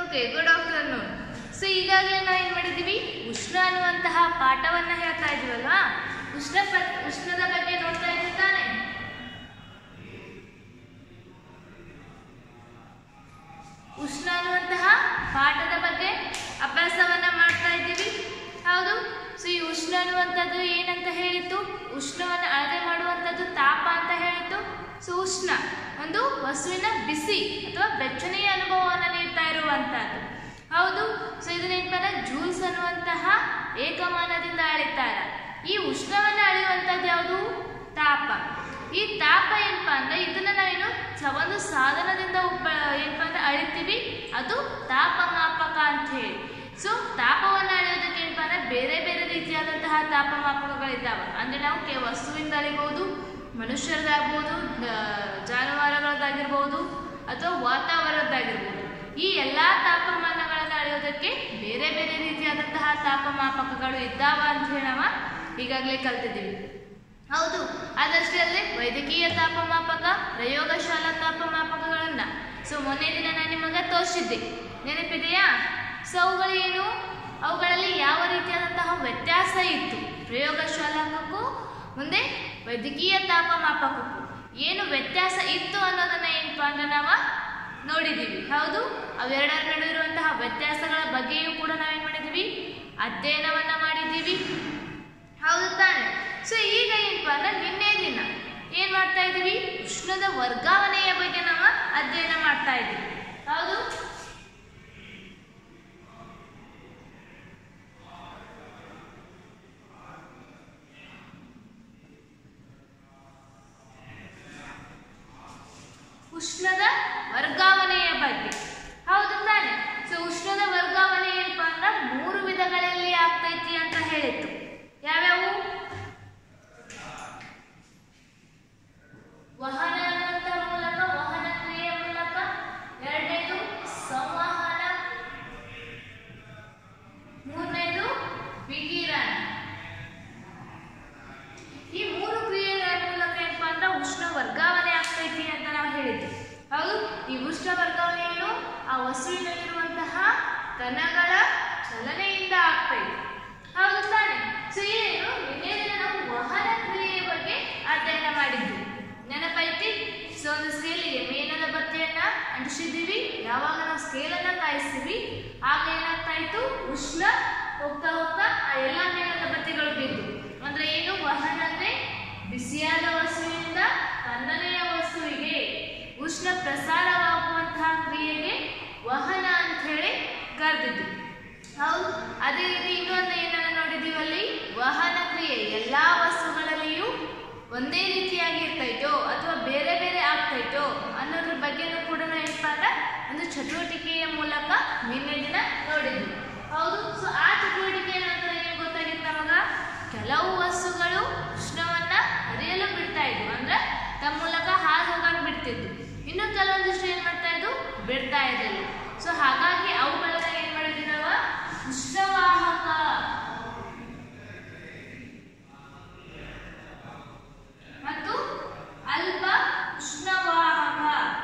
Okay good afternoon so ಈಗಾಗಲೇ ನಾವು ಏನು ಮಾಡಿದ್ದೀವಿ ಉಷ್ಣ ಅನ್ನುವಂತಹ ಪಾಠವನ್ನ ಹೇಳ್ತಾ ಇದೀವಲ್ವಾ ಉಷ್ಣ ಪ- ಉಷ್ಣದ ಬಗ್ಗೆ ನೋಡ್ತಾ ಇದ್ದೀವಿ ತಾನೆ ಉಷ್ಣ ಅನ್ನುವಂತಹ ಪಾಠದ ಬಗ್ಗೆ ಅಭ್ಯಾಸವನ್ನ ಮಾಡ್ತಾ ಇದ್ದೀವಿ ಹೌದು ಸೊ ಈ ಉಷ್ಣ ಅನ್ನುವಂಥದ್ದು ಏನಂತ ಹೇಳಿತ್ತು ಉಷ್ಣವನ್ನು ಅಳತೆ ಮಾಡುವಂಥದ್ದು ತಾಪ ಅಂತ ಹೇಳಿತ್ತು ಸೊ ಉಷ್ಣ ಒಂದು ವಸ್ತುವಿನ ಬಿಸಿ ಅಥವಾ ಬೆಚ್ಚನೆಯ ಅನುಭವವನ್ನು ನೀಡ್ತಾ ಇರುವಂತಹದ್ದು ಹೌದು ಸೊ ಇದನ್ನೇನಂತಾರೆ ಜೂಲ್ಸ್ ಅನ್ನುವಂತಹ ಏಕಮಾನದಿಂದ ಅಳಿತಾರೆ ಈ ಉಷ್ಣವನ್ನು ಅಳೆಯುವಂಥದ್ದು ಯಾವುದು ತಾಪ ಈ ತಾಪ ಏನಪ್ಪಾ ಅಂದ್ರೆ ಇದನ್ನ ನಾವೇನು ಸ- ಒಂದು ಸಾಧನದಿಂದ ಉಪ ಏನಪ್ಪಾ ಅಂದ್ರೆ ಅಳಿತೀವಿ ಅದು ತಾಪಮಾಪಕ ಅಂತ ಹೇಳಿ ಸೊ ತಾಪವನ್ನು ಅಳೆಯೋದಕ್ಕೆ ಏನಪ್ಪಾ ಅಂದ್ರೆ ಬೇರೆ ಬೇರೆ ರೀತಿಯಾದಂತಹ ತಾಪಮಾಪಕಗಳಿದ್ದಾವೆ ಅಂದ್ರೆ ನಾವು ಕೆ ವಸ್ತುವಿಂದ ಅಳಿಬಹುದು ಮನುಷ್ಯರದಾಗ್ಬೋದು ದ- ಜಾನುವಾರುಗಳದ್ದಾಗಿರ್ಬೋದು ಅಥವಾ ವಾತಾವರಣದ್ದಾಗಿರ್ಬೋದು ಈ ಎಲ್ಲಾ ತಾಪಮಾನಗಳನ್ನು ಅಳೆಯೋದಕ್ಕೆ ಬೇರೆ ಬೇರೆ ರೀತಿಯಾದಂತಹ ತಾಪಮಾಪಕಗಳು ಇದ್ದಾವ ಅಂತ ಹೇಳಿ ನಾವು ಈಗಾಗಲೇ ಕಲ್ತಿದ್ದೀವಿ ಹೌದು ಅದಷ್ಟೇ ಅಲ್ಲದೆ ವೈದ್ಯಕೀಯ ತಾಪಮಾಪಕ ಪ್ರಯೋಗಶಾಲಾ ತಾಪಮಾಪಕಗಳನ್ನ ಸೊ ಮೊನ್ನೆ ದಿನ ನಾನು ನಿಮಗೆ ತೋರಿಸಿದ್ದೆ ನೆನಪಿದೆಯಾ ಸೊ ಅವುಗಳು ಏನು ಅವುಗಳಲ್ಲಿ ಯಾವ ರೀತಿಯಾದಂತಹ ವ್ಯತ್ಯಾಸ ಇತ್ತು ಪ್ರಯೋಗಶಾಲಕಕ್ಕೂ ಮುಂದೆ ವೈದ್ಯಕೀಯ ತಾಪಮಾಪಕಕ್ಕೂ ಏನು ವ್ಯತ್ಯಾಸ ಇತ್ತು ಅನ್ನೋದನ್ನ ಏನಪ್ಪಾ ಅಂದ್ರೆ ನಾವು ನೋಡಿದ್ದೀವಿ ಹೌದು ಅವೆರಡರ ನಡುವೆ ಇರುವಂತಹ ವ್ಯತ್ಯಾಸಗಳ ಬಗ್ಗೆಯೂ ಕೂಡ ನಾವೇನ್ ಮಾಡಿದ್ದೀವಿ ಅಧ್ಯಯನವನ್ನ ಮಾಡಿದ್ದೀವಿ ಹೌದು ತಾನೆ ಸೊ ಈಗ ಏನಪ್ಪಾ ಅಂದ್ರೆ ನಿನ್ನೆ ದಿನ ಏನ್ ಮಾಡ್ತಾ ಇದೀವಿ ಉಷ್ಣದ ವರ್ಗಾವಣೆಯ ಬಗ್ಗೆ ನಾವು ಅಧ್ಯಯನ ಮಾಡ್ತಾ ಇದ್ದೀವಿ ಹೌದು ಉಷ್ಣದ ವರ್ಗಾವಣೆಯ ಬಗ್ಗೆ ಹೌದು ತಾನೆ ಸೊ ಉಷ್ಣದ ವರ್ಗಾವಣೆ ಏನಪ್ಪಾ ಅಂದ್ರೆ ಮೂರು ವಿಧಗಳಲ್ಲಿ ಆಗ್ತೈತಿ ಅಂತ ಹೇಳಿತ್ತು ಯಾವ್ಯಾವು ವಹನ ಅನ್ನುವಂಥ ಮೂಲಕ ವಹನ ಕ್ರಿಯೆಯ ಮೂಲಕ ಎರಡನೇದು ಸಂವಹನ ಮೂರನೇದು ವಿಕಿರಣ ಈ ಮೂರು ಕ್ರಿಯೆಗಳ ಮೂಲಕ ಏನಪ್ಪಾ ಅಂದ್ರೆ ಉಷ್ಣ ವರ್ಗಾವಣೆ ಆಗ್ತೈತಿ ಅಂತ ನಾವು ಹೇಳಿದ್ವಿ ಹೌದು ಈ ಉಷ್ಣ ವರ್ಗಾವಣೆಯನ್ನು ಆ ವಸ್ತುವಿನಲ್ಲಿರುವಂತಹ ಕಣಗಳ ಚಲನೆಯಿಂದ ಆಗ್ತೈತಿ ಹೌದು ತಾನೆ ಸೊ ಏನು ನಿನ್ನೆ ದಿನ ನಾವು ವಹನ ಕ್ರಿಯೆಯ ಬಗ್ಗೆ ಅಧ್ಯಯನ ಮಾಡಿದ್ವಿ ನೆನಪೈತಿ ಸೊ ಒಂದು ಸ್ಕೇಲಿಗೆ ಮೇಣದ ಬತ್ತಿಯನ್ನ ಅಂಟಿಸಿದ್ದೀವಿ ಯಾವಾಗ ನಾವು ಸ್ಕೇಲನ್ನ ಕಾಯಿಸ್ತೀವಿ ಆಗ ಏನಾಗ್ತಾ ಇತ್ತು ಉಷ್ಣ ಹೋಗ್ತಾ ಹೋಗ್ತಾ ಆ ಎಲ್ಲ ಮೇಣದ ಬತ್ತಿಗಳು ಬಿದ್ದು ಅಂದ್ರೆ ಏನು ವಹನ ಅಂದ್ರೆ ಬಿಸಿಯಾದ ವಸ್ತುವಿನಿಂದ ತಣ್ಣನೆಯ ವಸ್ತುವಿಗೆ ಉಷ್ಣ ಪ್ರಸಾರವಾಗುವಂತಹ ಕ್ರಿಯೆಗೆ ವಹನ ಅಂತ ಹೇಳಿ ಕರೆದಿದ್ವಿ ಹೌದು ಅದೇ ರೀತಿ ಇನ್ನೊಂದು ಏನನ್ನ ನೋಡಿದೀವಿ ಅಲ್ಲಿ ವಹನ ಕ್ರಿಯೆ ಎಲ್ಲಾ ವಸ್ತುಗಳಲ್ಲಿಯೂ ಒಂದೇ ರೀತಿಯಾಗಿ ಇರ್ತೈತೋ ಅಥವಾ ಬೇರೆ ಬೇರೆ ಆಗ್ತೈತೋ ಅನ್ನೋದ್ರ ಬಗ್ಗೆನೂ ಕೂಡ ನಾವು ಏನಪ್ಪಾ ಅಂದ್ರೆ ಒಂದು ಚಟುವಟಿಕೆಯ ಮೂಲಕ ನಿನ್ನೆ ದಿನ ನೋಡಿದ್ವಿ ಹೌದು ಸೊ ಆ ಚಟುವಟಿಕೆಯ ನಂತರ ಏನ್ ಗೊತ್ತಾಗಿತ್ತು ನಮಗ ಕೆಲವು ವಸ್ತುಗಳು ಉಷ್ಣವನ್ನ ಹರಿಯಲು ಬಿಡ್ತಾ ಇದ್ವು ಅಂದ್ರೆ ತಮ್ಮ ಮೂಲಕ ಹಾದು ಹೋಗಕ್ ಬಿಡ್ತಿದ್ವು ಇನ್ನು ಕೆಲವೊಂದಿಷ್ಟು ಏನ್ ಮಾಡ್ತಾ ಇದ್ವು ಬಿಡ್ತಾ ಇರಲಿಲ್ಲ ಸೊ ಹಾಗಾಗಿ ಅವುಗಳನ್ನ ಏನ್ ಮಾಡಿದ್ವಿ ನಾವು ಉಷ್ಣವಾಹಕ ಮತ್ತು ಅಲ್ಪ ಉಷ್ಣವಾಹಕ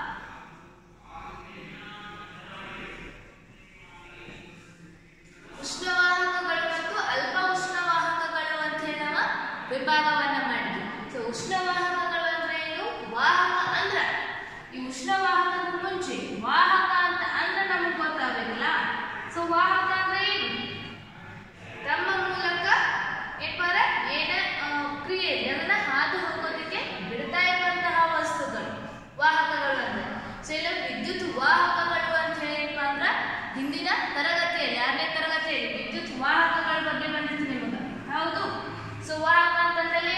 ಉಷ್ಣವಾಹಕಗಳು ಮತ್ತು ಅಲ್ಪ ಉಷ್ಣವಾಹಕಗಳು ಅಂತ ಹೇಳಿ ನಾವು ವಿಭಾಗವನ್ನ ಮಾಡಿದ್ವಿ ಸೊ ಉಷ್ಣವಾಹಕಗಳು ಅಂದ್ರೆ ಏನು ವಾಹಕ ಅಂದ್ರ ಈ ಉಷ್ಣವಾಹಕಕ್ಕೂ ಮುಂಚೆ ವಾಹಕ ಅಂತ ಅಂದ್ರೆ ನಮಗೆ ಗೊತ್ತಾಗಬೇಕಲ್ಲ ಸೊ ವಾಹಕ ಅಂದ್ರೆ ಏನು ತಮ್ಮ ಮೂಲಕ ಏನಪ್ಪಾರ ಏನ ಆ, ಕ್ರಿಯೆ ಇದೆ ಅದನ್ನ ಹಾದು ಹೋಗೋದಕ್ಕೆ ಬಿಡ್ತಾ ಇರುವಂತಹ ವಸ್ತುಗಳು ವಾಹಕಗಳು ಅಂದ್ರೆ ಸೊ ಇಲ್ಲ ವಿದ್ಯುತ್ ವಾಹಕಗಳು ಅಂತ ಹೇಳಿ ಏನಪ್ಪಾ ಅಂದ್ರ ಹಿಂದಿನ ತರಗತಿಯಲ್ಲಿ ಆರನೇ ತರಗತಿಯಲ್ಲಿ ವಿದ್ಯುತ್ ವಾಹಕಗಳ ಬಗ್ಗೆ ಬಂದಿತ್ತು ನಿಮಗೆ ಹೌದು ಸೊ ವಾಹಕ ಅಂತಂದ್ರೆ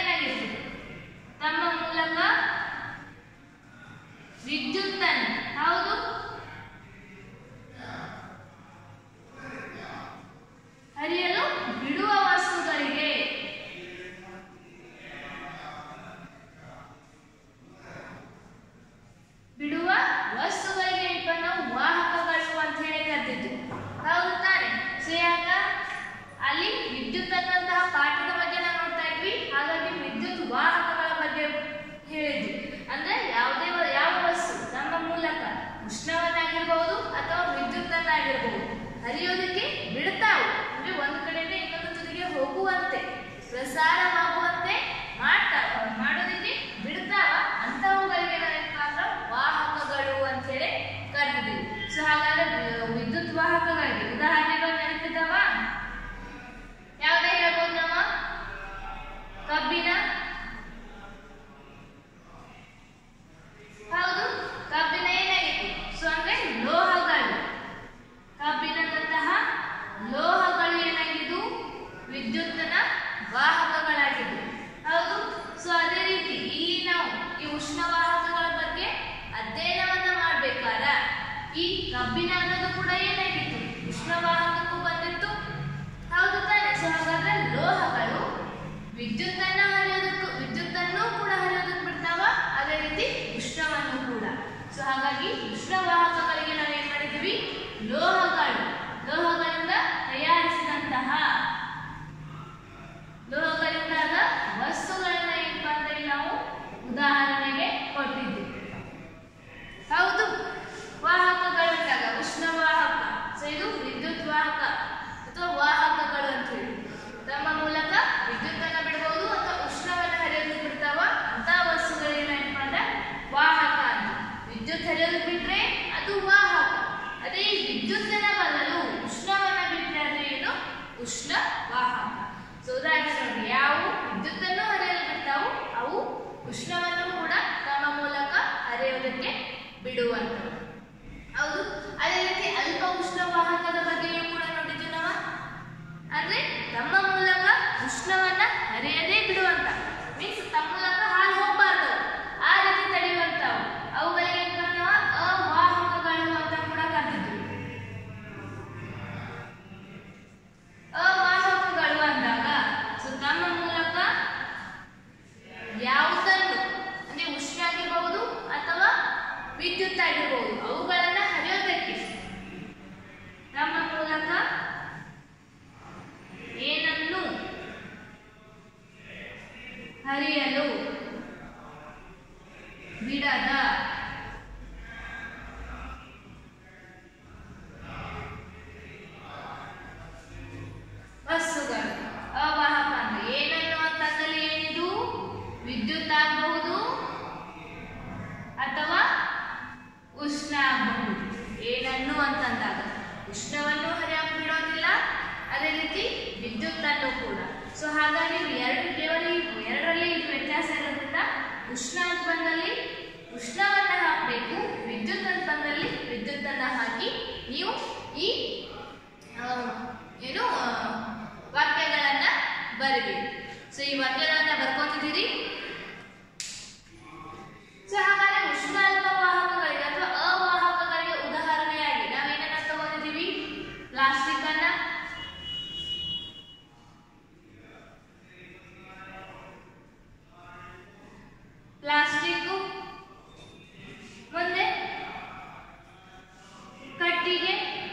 ಹೋಗುವಂತೆ ಪ್ರಸಾರವಾಗುವಂತೆ ಮಾಡ್ತಾವ ಮಾಡೋದಕ್ಕೆ ಬಿಡ್ತಾವ ಅಂತವುಗಳಿಗೆ ನಾವೇನಪ್ಪ ಅಂದ್ರೆ ವಾಹಕಗಳು ಅಂತೇಳಿ ಕರೆದಿದ್ದೀವಿ ಸೊ ಹಾಗಾದ್ರೆ ವಿ- ವಿದ್ಯುತ್ ವಾಹಕಗಳಿಗೆ ಉದಾಹರಣೆಗಳು ನೆನಪಿದ್ದಾವ ಯಾವ್ದೇ ಹೇಳ್ಬೋದು ನಾವು ಕಬ್ಬಿನ ಹೌದು ಕಬ್ಬಿನ ಏನಾಗಿತ್ತು ಸೊ ಅಂದ್ರೆ ಲೋಹಗಳು ಕಬ್ಬಿಣದಂತಹ ಲೋಹಗಳು ಏನಾಗಿದ್ದು ವಿದ್ಯುತ್ನ ವಾಹಕಗಳಾಗಿದ್ದು ಹೌದು ಸೊ ಅದೇ ರೀತಿ ಇಲ್ಲಿ ನಾವು ಈ ಉಷ್ಣ ವಾಹಕಗಳ ಬಗ್ಗೆ ಅಧ್ಯಯನವನ್ನ ಮಾಡ್ಬೇಕಾರ ಈ ಕಬ್ಬಿಣ ಅನ್ನೋದು ಕೂಡ ಏನಾಗಿತ್ತು ಉಷ್ಣ ವಾಹಕಕ್ಕೂ ಬಂದಿತ್ತು ಹೌದು ತಾನೆ ಸೊ ಹಾಗಾದ್ರೆ ಲೋಹಗಳು ವಿದ್ಯುತ್ತನ್ನ ಹರಿಯೋದಕ್ಕೂ ವಿದ್ಯುತ್ತನ್ನು ಕೂಡ ಹರಿಯೋದಕ್ಕೆ ಬಿಡ್ತಾವ ಅದೇ ರೀತಿ ಉಷ್ಣವನ್ನು ಕೂಡ ಸೊ ಹಾಗಾಗಿ ಉಷ್ಣ ವಾಹಕಗಳಿಗೆ ನಾವು ಏನ್ ಮಾಡಿದೀವಿ ಲೋಹಗಳು ಲೋಹಗಳಿಂದ ತಯಾರಿಸಿದಂತಹ ಲೋಹಗಳಿಂದಾದ ವಸ್ತುಗಳನ್ನ ಏನಪ್ಪಾ ಅಂದ್ರೆ ಇಲ್ಲಿ ನಾವು ಉದಾಹರಣೆಗೆ ಕೊಟ್ಟಿದ್ದೀವಿ ಹೌದು ವಾಹಕಗಳಿದ್ದಾಗ ಉಷ್ಣ ವಾಹಕ ಸೊ ಇದು ವಿದ್ಯುತ್ ವಾಹಕ ಅಥವಾ ವಾಹಕಗಳು ಅಂತ ಹೇಳಿ ತಮ್ಮ ಮೂಲಕ ವಿದ್ಯುತ್ ಅನ್ನ ಬಿಡಬಹುದು ಅಥವಾ ಉಷ್ಣವನ್ನ ಹರಿಯೋದಕ್ಕೆ ಬಿಡ್ತಾವ ಅಂತ ವಸ್ತುಗಳೇನಪ್ಪ ಅಂದ್ರೆ ವಾಹಕ ಅಂತ ವಿದ್ಯುತ್ ಹರಿಯೋದಕ್ಕೆ ಬಿಟ್ರೆ ಅದು ವಾಹಕ ಅದೇ ಈ ವಿದ್ಯುತ್ತಿನ ಬದಲು ಉಷ್ಣವನ್ನ ಬಿಟ್ರೆ ಅದು ಏನು ಉಷ್ಣ ವಾಹಕ ಸೊ ಉದಾಹರಣೆ ನೋಡಿ ಯಾವುವು ವಿದ್ಯುತ್ತನ್ನು ಹರಿಯಲು ಬಿಡ್ತಾವು ಅವು ಉಷ್ಣವನ್ನು ಕೂಡ ತಮ್ಮ ಮೂಲಕ ಹರಿಯೋದಕ್ಕೆ ಬಿಡುವಂಥವು ಹೌದು ಅದೇ ರೀತಿ ಅಲ್ಪ ಉಷ್ಣ ವಾಹಕದ ಬಗ್ಗೆಯೂ ಕೂಡ ನೋಡಿದ್ವಿ ನಾವು ಅಂದ್ರೆ ತಮ್ಮ ಮೂಲಕ ಉಷ್ಣವನ್ನ ಹರಿಯದೇ ಬಿಡುವಂತ ಮೀನ್ಸ್ ತಮ್ಮ ಮೂಲಕ ಹಾಲು ಹೋಗ್ಬಾರ್ದು ಆ ರೀತಿ ತಡೆಯುವಂತವು ಅವುಗಳಿಗೆ ಏನ್ ಕರೀತೀವಿ ನಾವು ಅವಾಹಕಗಳು ಅಂತ ಕೂಡ ಕರೆದಿದ್ವಿ ಅವಾಹಕಗಳು ಅಂದಾಗ ಸೊ ತಮ್ಮ ಮೂಲಕ ಯಾವುದನ್ನು ಅಂದ್ರೆ ಉಷ್ಣ ಆಗಿರಬಹುದು ಅಥವಾ ವಿದ್ಯುತ್ ಆಗಿರಬಹುದು ಅವುಗಳನ್ನ ಹರಿಯೋದಕ್ಕೆ ನಮ್ಮ ಮೂಲಕ ಏನನ್ನು ಹರಿಯಲು ಬಿಡದ ವಸ್ತುಗಳು ಅವಾಹಕ ಅಂದ್ರೆ ಏನನ್ನು ಅಂತಂದಲ್ಲಿ ಏನಿದು ವಿದ್ಯುತ್ ಆಗಬಹುದು ಅಥವಾ ಉಷ್ಣ ಆಗಬಹುದು ಏನನ್ನು ಅಂತಂದಾಗ ಉಷ್ಣವನ್ನು ಹರಿಯಾಕ ಬಿಡೋದಿಲ್ಲ ಅದೇ ರೀತಿ ವಿದ್ಯುತ್ತನ್ನು ಕೂಡ ಸೊ ಹಾಗಾಗಿ ಇವು ಎರಡು ಕೇವಲ ಇವು ಎರಡರಲ್ಲಿ ಇದು ವ್ಯತ್ಯಾಸ ಇರೋದ್ರಿಂದ ಉಷ್ಣ ಅಂತ ಬಂದಲ್ಲಿ ಉಷ್ಣವನ್ನ ಹಾಕಬೇಕು ವಿದ್ಯುತ್ ಅಂತ ಬಂದಲ್ಲಿ ವಿದ್ಯುತ್ತನ್ನ ಹಾಕಿ ನೀವು ಈ ಆ, ಏನು ಆ, ವಾಕ್ಯಗಳನ್ನ ಬರಬೇಕು ಸೊ ಈ ವಾಕ್ಯಗಳನ್ನ ಬರ್ಕೊಂತಿದ್ದೀರಿ ಸೊ ಹಾಗಾದ್ರೆ ಉಷ್ಣ ಅಲ್ಪ ವಾಹಕಗಳಿಗೆ ಅಥವಾ ಅವಾಹಕಗಳಿಗೆ ಉದಾಹರಣೆಯಾಗಿ ನಾವೇನನ್ನ ತಗೊಂಡಿದ್ದೀವಿ ಪ್ಲಾಸ್ಟಿಕ್ ಅನ್ನ ಪ್ಲಾಸ್ಟಿಕ್ ಮುಂದೆ ಕಟ್ಟಿಗೆ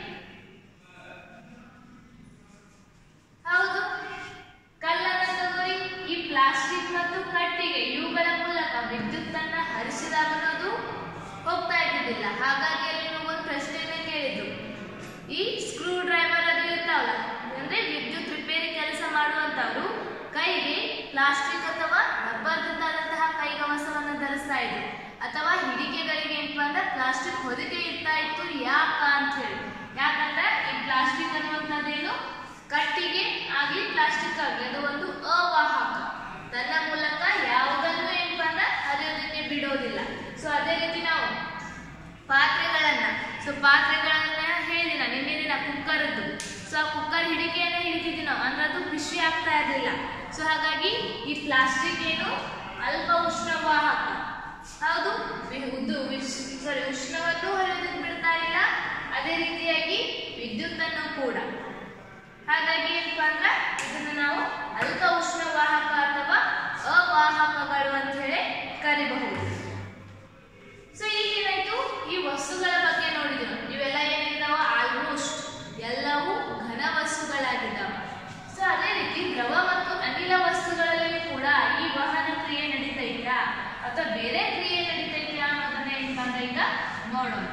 ಹೌದು ಕಲ್ಲನ್ನ ತಗೋರಿ ಈ ಪ್ಲಾಸ್ಟಿಕ್ ಮತ್ತು ಕಟ್ಟಿಗೆ ಇವುಗಳ ಮೂಲಕ ವಿದ್ಯುತ್ತನ್ನ ಹರಿಸಿದಾಗ ಅನ್ನೋದು ಹೋಗ್ತಾ ಇದ್ದಿದ್ದಿಲ್ಲ ಹಾಗಾಗಿ ಅಲ್ಲಿ ನಾವು ಒಂದು ಪ್ರಶ್ನೆಯನ್ನ ಕೇಳಿದ್ರು ಈ ಸ್ಕ್ರೂ ಡ್ರೈವರ್ ಅದು ಇರ್ತಾವಲ್ಲ ಅಂದ್ರೆ ವಿದ್ಯುತ್ ರಿಪೇರಿ ಕೆಲಸ ಮಾಡುವಂತವರು ಕೈಗೆ ಪ್ಲಾಸ್ಟಿಕ್ ಅಥವಾ ರಬ್ಬರ್ದಿಂದಾದಂತಹ ಕೈಗವಸವನ್ನ ಧರಿಸ್ತಾ ಇದ್ರು ಅಥವಾ ಹಿಡಿಕೆಗಳಿಗೆ ಏನಪ್ಪ ಅಂದ್ರೆ ಪ್ಲಾಸ್ಟಿಕ್ ಹೊದಿಕೆ ಇರ್ತಾ ಇತ್ತು ಯಾಕ ಅಂತ ಹೇಳಿ ಯಾಕಂದ್ರೆ ಈ ಪ್ಲಾಸ್ಟಿಕ್ ಅನ್ನುವಂಥದ್ದೇನು ಕಟ್ಟಿಗೆ ಆಗ್ಲಿ ಪ್ಲಾಸ್ಟಿಕ್ ಆಗ್ಲಿ ಅದು ಒಂದು ಅವಾಹಕ ತನ್ನ ಮೂಲಕ ಯಾವುದನ್ನು ಏನಪ್ಪ ಅಂದ್ರೆ ಹರಿಯೋದಕ್ಕೆ ಬಿಡೋದಿಲ್ಲ ಸೊ ಅದೇ ರೀತಿ ನಾವು ಪಾತ್ರೆಗಳನ್ನ ಸೊ ಪಾತ್ರೆಗಳನ್ನ ಹೇಳಿದಿನ ನಿನ್ನೆ ದಿನ ಕುಕ್ಕರ್ದು ಸೊ ಆ ಕುಕ್ಕರ್ ಹಿಡಿಕೆಯನ್ನ ಹಿಡಿತಿದ್ವಿ ನಾವು ಅಂದ್ರೆ ಅದು ಖುಷಿ ಆಗ್ತಾ ಇರಲಿಲ್ಲ ಸೊ ಹಾಗಾಗಿ ಈ ಪ್ಲಾಸ್ಟಿಕ್ ಏನು ಅಲ್ಪ ಉಷ್ಣವಾಹಕ ಹೌದು ವಿ- ಉದ್ದು ಸಾರಿ ಉಷ್ಣವನ್ನು ಹರಿಯೋದಕ್ಕೆ ಬಿಡ್ತಾ ಇಲ್ಲ ಅದೇ ರೀತಿಯಾಗಿ ವಿದ್ಯುತ್ತನ್ನು ಕೂಡ ಹಾಗಾಗಿ ಏನಪ್ಪ ಅಂದ್ರೆ ಇದನ್ನ ನಾವು ಅಲ್ಪ ಉಷ್ಣವಾಹಕ ಅಥವಾ ಅವಾಹಕಗಳು ಅಂತ ಹೇಳಿ ಕರಿಬಹುದು ಸೊ ಈಗೇನಾಯ್ತು ಈ ವಸ್ತುಗಳ ಬಗ್ಗೆ ನೋಡಿದ್ವಿ ಇವೆಲ್ಲ ಏನಿದಾವ ಆಲ್ಮೋಸ್ಟ್ ಎಲ್ಲವೂ ಘನ ವಸ್ತುಗಳಾಗಿದ್ದಾವ ಸೊ ಅದೇ ರೀತಿ ದ್ರವ ಮತ್ತು ಅನಿಲ ವಸ್ತುಗಳಲ್ಲಿ ಕೂಡ ಈ ವಹನ ಕ್ರಿಯೆ ನಡೀತೈತಾ ಅಥವಾ ಬೇರೆ ಕ್ರಿಯೆ ನಡೀತೈತಾ ಅನ್ನೋದನ್ನ ಏನಪ್ಪ ಅಂದ್ರೆ ಈಗ ನೋಡೋಣ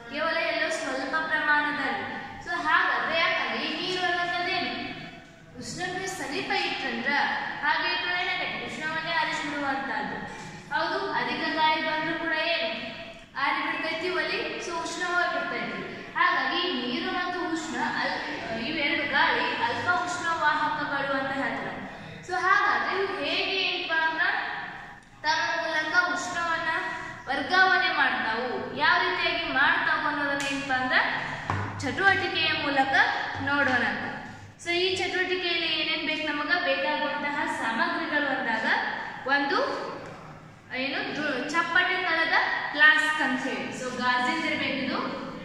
ಕೇವಲ ಎಲ್ಲೋ ಸ್ವಲ್ಪ ಪ್ರಮಾಣದಲ್ಲಿ ಸೊ ಹಾಗಾದ್ರೆ ಯಾಕಂದ್ರೆ ಈ ನೀರು ಅನ್ನೋದೇನು ಉಷ್ಣಕ್ಕೆ ಸಮೀಪ ಇಟ್ಟಂದ್ರ ಹಾಗೆ ಇಟ್ಟರೆ ಏನಾಗತ್ತೆ ಉಷ್ಣವನ್ನೇ ಆರಿಸಿಬಿಡುವಂತಹದ್ದು ಹೌದು ಅಧಿಕ ಗಾಳಿ ಬಂದ್ರೂ ಕೂಡ ಏನು ಆರಿ ಬಿಡ್ತೈತಿ ಒಲಿ ಸೊ ಉಷ್ಣವಾಗಿ ಬಿಡ್ತೈತಿ ಹಾಗಾಗಿ ನೀರು ಮತ್ತು ಉಷ್ಣ ಅಲ್ ಇವೆರಡು ಗಾಳಿ ಅಲ್ಪ ಉಷ್ಣ ವಾಹಕಗಳು ಅಂತ ಹೇಳ್ತಾರೆ ಸೊ ಹಾಗಾದ್ರೆ ಇವು ಹೇಗೆ ಏನಪ್ಪಾ ಅಂದ್ರ ತಮ್ಮ ಮೂಲಕ ಉಷ್ಣವನ್ನ ವರ್ಗಾವಣೆ ಮಾಡ್ತಾವು ಯಾವ ರೀತಿಯಾಗಿ ಮಾಡ್ತಾವು ಅನ್ನೋದನ್ನ ಏನಪ್ಪಾ ಅಂದ್ರ ಚಟುವಟಿಕೆಯ ಮೂಲಕ ನೋಡೋಣ ಅಂತ ಸೊ ಈ ಚಟುವಟಿಕೆಯಲ್ಲಿ ಏನೇನ್ ಬೇಕು ನಮಗ ಬೇಕಾಗುವಂತಹ ಸಾಮಗ್ರಿಗಳು ಅಂದಾಗ ಒಂದು ಏನು ದು- ಚಪ್ಪಟೆ ತಳದ ಫ್ಲಾಸ್ಕ್ ಅಂತ ಹೇಳಿ ಸೊ ಗಾಜಿಂದ ಇರ್ಬೇಕಿದು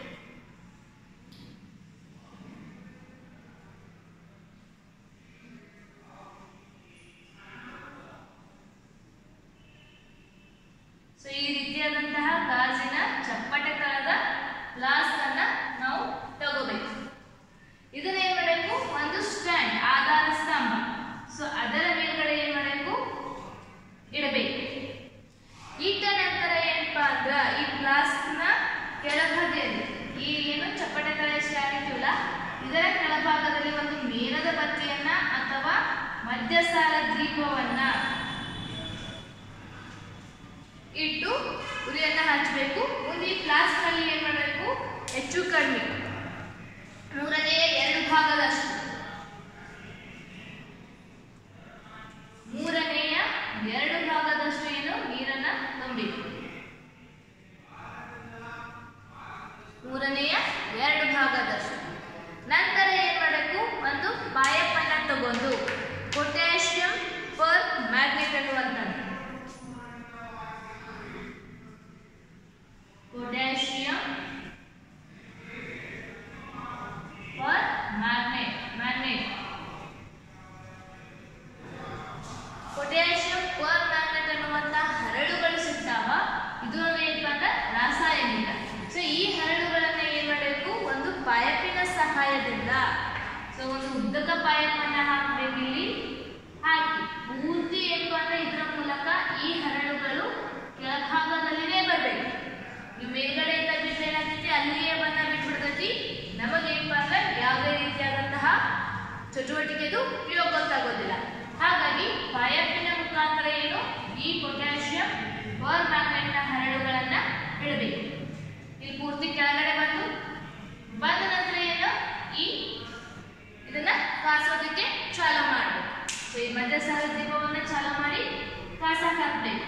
ಸೊ ಈ ರೀತಿಯಾದಂತಹ ಗಾಜಿನ ಚಪ್ಪಟೆ ತಳದ ಫ್ಲಾಸ್ಕ್ ಅನ್ನ ನಾವು ತಗೋಬೇಕು ಇದನ್ನ ಏನ್ ಮಾಡಬೇಕು ಒಂದು ಸ್ಟ್ಯಾಂಡ್ ಆಧಾರ ಸ್ತಂಭ ಸೊ ಅದರ ಮೇಲ್ಗಡೆ ಏನ್ ಮಾಡಬೇಕು ಇಡಬೇಕು ಇಟ್ಟ ನಂತರ ಏನಪ್ಪಾ ಅಂದ್ರ ಈ ಫ್ಲಾಸ್ಕ್ ನ ಕೆಳಭಾಗದಲ್ಲಿ ಈ ಏನು ಚಪ್ಪಟೆ ತಳ ಸ್ಟ್ಯಾಂಡ್ ಇಟ್ಟಿವಲ್ಲ ಇದರ ಕೆಳಭಾಗದಲ್ಲಿ ಒಂದು ಮೇಣದ ಬತ್ತಿಯನ್ನ ಅಥವಾ ಮಧ್ಯಸಾರ ದೀಪವನ್ನ ಇಟ್ಟು ಉರಿಯನ್ನ ಹಚ್ಚಬೇಕು ಮುಂದೆ ಈ ಫ್ಲಾಸ್ಕ್ ನಲ್ಲಿ ಏನ್ ಮಾಡಬೇಕು ಹೆಚ್ಚು ಕಡಿಮೆ ಮೂರನೆಯ ಎರಡು ಭಾಗದಷ್ಟು ಮೂರನೆಯ ಎರಡು ಭಾಗದಷ್ಟು ಏನು ನೀರನ್ನ ತುಂಬಬೇಕು ಮೂರನೆಯ ಎರಡು ಭಾಗದಷ್ಟು ನಂತರ ಏನ್ ಮಾಡಬೇಕು ಒಂದು ಪಾಯಪನ್ನ ತಗೊಂಡು ಪೊಟ್ಯಾಷಿಯಂ ಪರ್ ಮ್ಯಾಗ್ನೆಟ್ ಅನ್ನುವಂಥದ್ದು potassium per magnet magnet potassium per magnet ಅನ್ನುವಂತ ಹರಳುಗಳು ಸಿಗ್ತಾವ ಇದು ಏನಪ್ಪಾ ಅಂದ್ರೆ ರಾಸಾಯನಿಕ ಸೊ ಈ ಹರಳುಗಳನ್ನ ಏನ್ ಮಾಡಬೇಕು ಒಂದು ಪೈಪಿನ ಸಹಾಯದಿಂದ ಸೊ ಒಂದು ಉದ್ದಕ ಪೈಪನ್ನ ಹಾಕಬೇಕು ಇಲ್ಲಿ ಹಾಕಿ ಪೂರ್ತಿ ಏನಪ್ಪಾ ಅಂದ್ರೆ ಇದರ ಮೂಲಕ ಈ ಹರಳುಗಳು ಕೆಳಭಾಗದಲ್ಲಿನೇ ಬರಬೇಕು ನೀವು ಮೇಲ್ಗಡೆಯಿಂದ ಬಿಟ್ಟರೆ ಏನಾಗ್ತೈತಿ ಅಲ್ಲಿಯೇ ಬಣ್ಣ ಬಿಟ್ಬಿಡ್ತೈತಿ ನಮಗೇನಪ್ಪ ಅಂದ್ರೆ ಯಾವುದೇ ರೀತಿಯಾದಂತಹ ಚಟುವಟಿಕೆದು ಉಪಯೋಗ ಗೊತ್ತಾಗೋದಿಲ್ಲ ಹಾಗಾಗಿ ಪೈಪಿನ ಮುಖಾಂತರ ಏನು ಈ ಪೊಟ್ಯಾಷಿಯಂ ಪರ್ ಮ್ಯಾಗ್ನೆಟ್ನ ಹರಳುಗಳನ್ನ ಇಡಬೇಕು ಇಲ್ಲಿ ಪೂರ್ತಿ ಕೆಳಗಡೆ ಬಂದು ಬಂದ ನಂತರ ಏನು ಈ ಇದನ್ನ ಕಾಸೋದಕ್ಕೆ ಚಾಲು ಮಾಡಬೇಕು ಸೊ ಈ ಮಧ್ಯ ಸಹ ದೀಪವನ್ನ ಚಾಲು ಮಾಡಿ ಕಾಸಕ್ ಹಾಕ್ಬೇಕು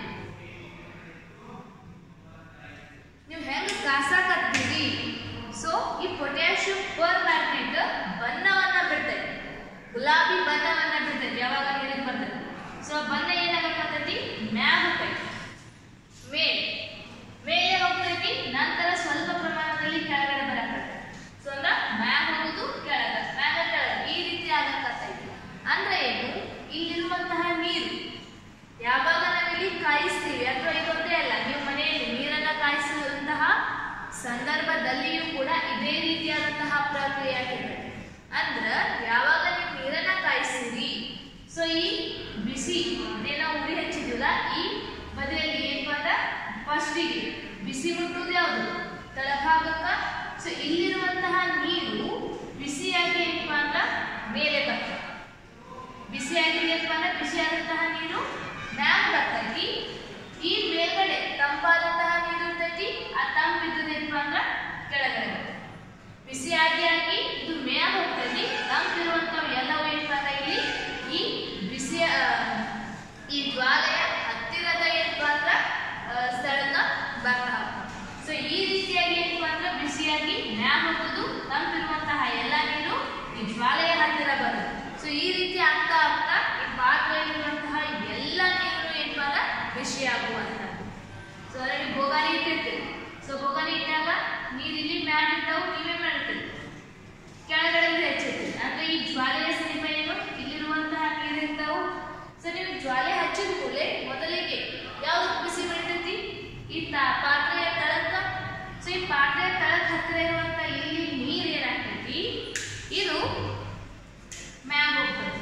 ನೀವು ಹೆಂಗ್ ಕಾಸಾಕತ್ತೀರಿ ಸೊ ಈ ಪೊಟ್ಯಾಷಿಯಂ ಪರ್ ಮ್ಯಾಗ್ನೆಟ್ ಬಣ್ಣವನ್ನ ಬಿಡ್ತೈತಿ ಗುಲಾಬಿ ಬಣ್ಣವನ್ನ ಬಿಡ್ತೈತಿ ಯಾವಾಗ ನೀರಿಗೆ ಬರ್ತೈತಿ ಸೊ ಬಣ್ಣ ಏನಾಗತ್ತೈತಿ ಮ್ಯಾಗ ಹೋಗ್ತೈತಿ ಮೇಲೆ ಮೇಲೆ ಹೋಗ್ತೈತಿ ನಂತರ ಸ್ವಲ್ಪ ಪ್ರಮಾಣದಲ್ಲಿ ಕೆಳಗಡೆ ಬರಕತ್ತೈತಿ ಸೊ ಅಂದ್ರ ಮ್ಯಾಗ ಹೋಗುದು ಕೆಳಗ ಮ್ಯಾಗ ಕೆಳಗ ಈ ರೀತಿ ಆಗಕತ್ತೈತಿ ಅಂದ್ರೆ ಏನು ಇಲ್ಲಿರುವಂತಹ ನೀರು ಯಾವಾಗ ನಾವಿಲ್ಲಿ ಕಾಯಿಸ್ತೀವಿ ಅಥವಾ ಇದೊಂದೇ ಅಲ್ಲ ನೀವು ಮನೆಯಲ್ಲಿ ನೀರನ್ನ ಕಾಯಿಸುವಂತಹ ಸಂದರ್ಭದಲ್ಲಿಯೂ ಕೂಡ ಇದೇ ರೀತಿಯಾದಂತಹ ಪ್ರಕ್ರಿಯೆ ಆಗಿರ್ತದೆ ಅಂದ್ರ ಯಾವಾಗ ನೀವು ನೀರನ್ನ ಕಾಯಿಸ್ತೀರಿ ಸೊ ಈ ಬಿಸಿ ಏನೋ ಉರಿ ಹಚ್ಚಿದಿಲ್ಲ ಈ ಬದಿಯಲ್ಲಿ ಏನಪ್ಪಾ ಅಂದ್ರ ಫಸ್ಟಿಗೆ ಬಿಸಿ ಮುಟ್ಟುವುದು ಯಾವುದು ತಳಭಾಗಕ್ಕ ಸೊ ಇಲ್ಲಿರುವಂತಹ ನೀರು ಬಿಸಿಯಾಗಿ ಏನಪ್ಪಾ ಅಂದ್ರ ಮೇಲೆ ಬರ್ತದೆ ಬಿಸಿಯಾಗಿ ಏನಪ್ಪಾ ಅಂದ್ರೆ ಬಿಸಿಯಾದಂತಹ ನೀರು ಮ್ಯಾಗ್ ಬರ್ತೈತಿ ಈ ಮೇಲ್ಗಡೆ ತಂಪಾದಂತಹ ನೀರು ಇರ್ತೈತಿ ಆ ತಂಪಿದ್ದು ಏನಪ್ಪಾ ಅಂದ್ರ ಕೆಳಗಡೆ ಬರ್ತೈತಿ ಬಿಸಿಯಾಗಿ ಆಗಿ ಇದು ಮ್ಯಾಗ್ ಹೋಗ್ತೈತಿ ತಂಪಿರುವಂತವು ಎಲ್ಲವೂ ಏನಪ್ಪಾ ಅಂದ್ರೆ ಇಲ್ಲಿ ಈ ಬಿಸಿಯ ಆ, ಈ ಜ್ವಾಲೆಯ ಹತ್ತಿರದ ಏನಪ್ಪಾ ಅಂದ್ರ ಆ, ಸ್ಥಳಕ್ಕ ಬರ್ತಾ ಸೊ ಈ ರೀತಿಯಾಗಿ ಏನಪ್ಪಾ ಅಂದ್ರ ಬಿಸಿಯಾಗಿ ಮ್ಯಾಗ್ ಹೋಗುದು ತಂಪಿರುವಂತಹ ಎಲ್ಲ ನೀರು ಈ ಜ್ವಾಲೆಯ ಹತ್ತಿರ ಬರುತ್ತೆ ಸೊ ಈ ರೀತಿ ಆಗ್ತಾ ಆಗ್ತಾ ಈ ಪಾತ್ರೆಯಲ್ಲಿರುವಂತಹ ಎಲ್ಲ ನೀರು ಏನಪ್ಪಾ ಅಂದ್ರೆ ಬಿಸಿ ಆಗುವಂತದ್ದು ಸೊ ಅದರಲ್ಲಿ ಬೋಗಾನಿ ಇಟ್ಟಿರ್ತೀವಿ ಸೊ ಬೋಗಾನಿ ಇಟ್ಟಾಗ ನೀರು ಇಲ್ಲಿ ಮ್ಯಾಲ ಇರ್ತಾವು ನೀವೇ ಮಾಡ್ತೀರಿ ಕೆಳಗಡೆ ಹೆಚ್ಚಿರ್ತೀರಿ ಅಂದ್ರೆ ಈ ಜ್ವಾಲೆಯ ಸಮೀಪ ಏನು ಇಲ್ಲಿರುವಂತಹ ನೀರು ಇರ್ತಾವು ಸೊ ನೀವು ಜ್ವಾಲೆ ಹಚ್ಚಿದ ಕೂಡಲೇ ಮೊದಲಿಗೆ ಯಾವ್ದು ಬಿಸಿ ಬೆಳಿತೈತಿ ಈ ತಾ- ಪಾತ್ರೆಯ ತಳಕ ಸೊ ಈ ಪಾತ್ರೆಯ ತಳಕ್ ಹತ್ತಿರ ಇರುವಂತ ಇಲ್ಲಿ ನೀರು ಏನಾಗ್ತೈತಿ ಇದು ಮ್ಯಾಗ್ ಹೋಗ್ತೈತಿ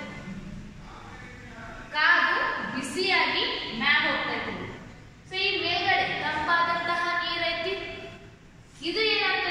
ಕಾದು ಬಿಸಿಯಾಗಿ ಮ್ಯಾಗ್ ಹೋಗ್ತೈತಿ ಸೊ ಈ ಮೇಲ್ಗಡೆ ತಂಪಾದಂತಹ ನೀರೈತಿ ಇದು ಏನಾಗ್ತೈತಿ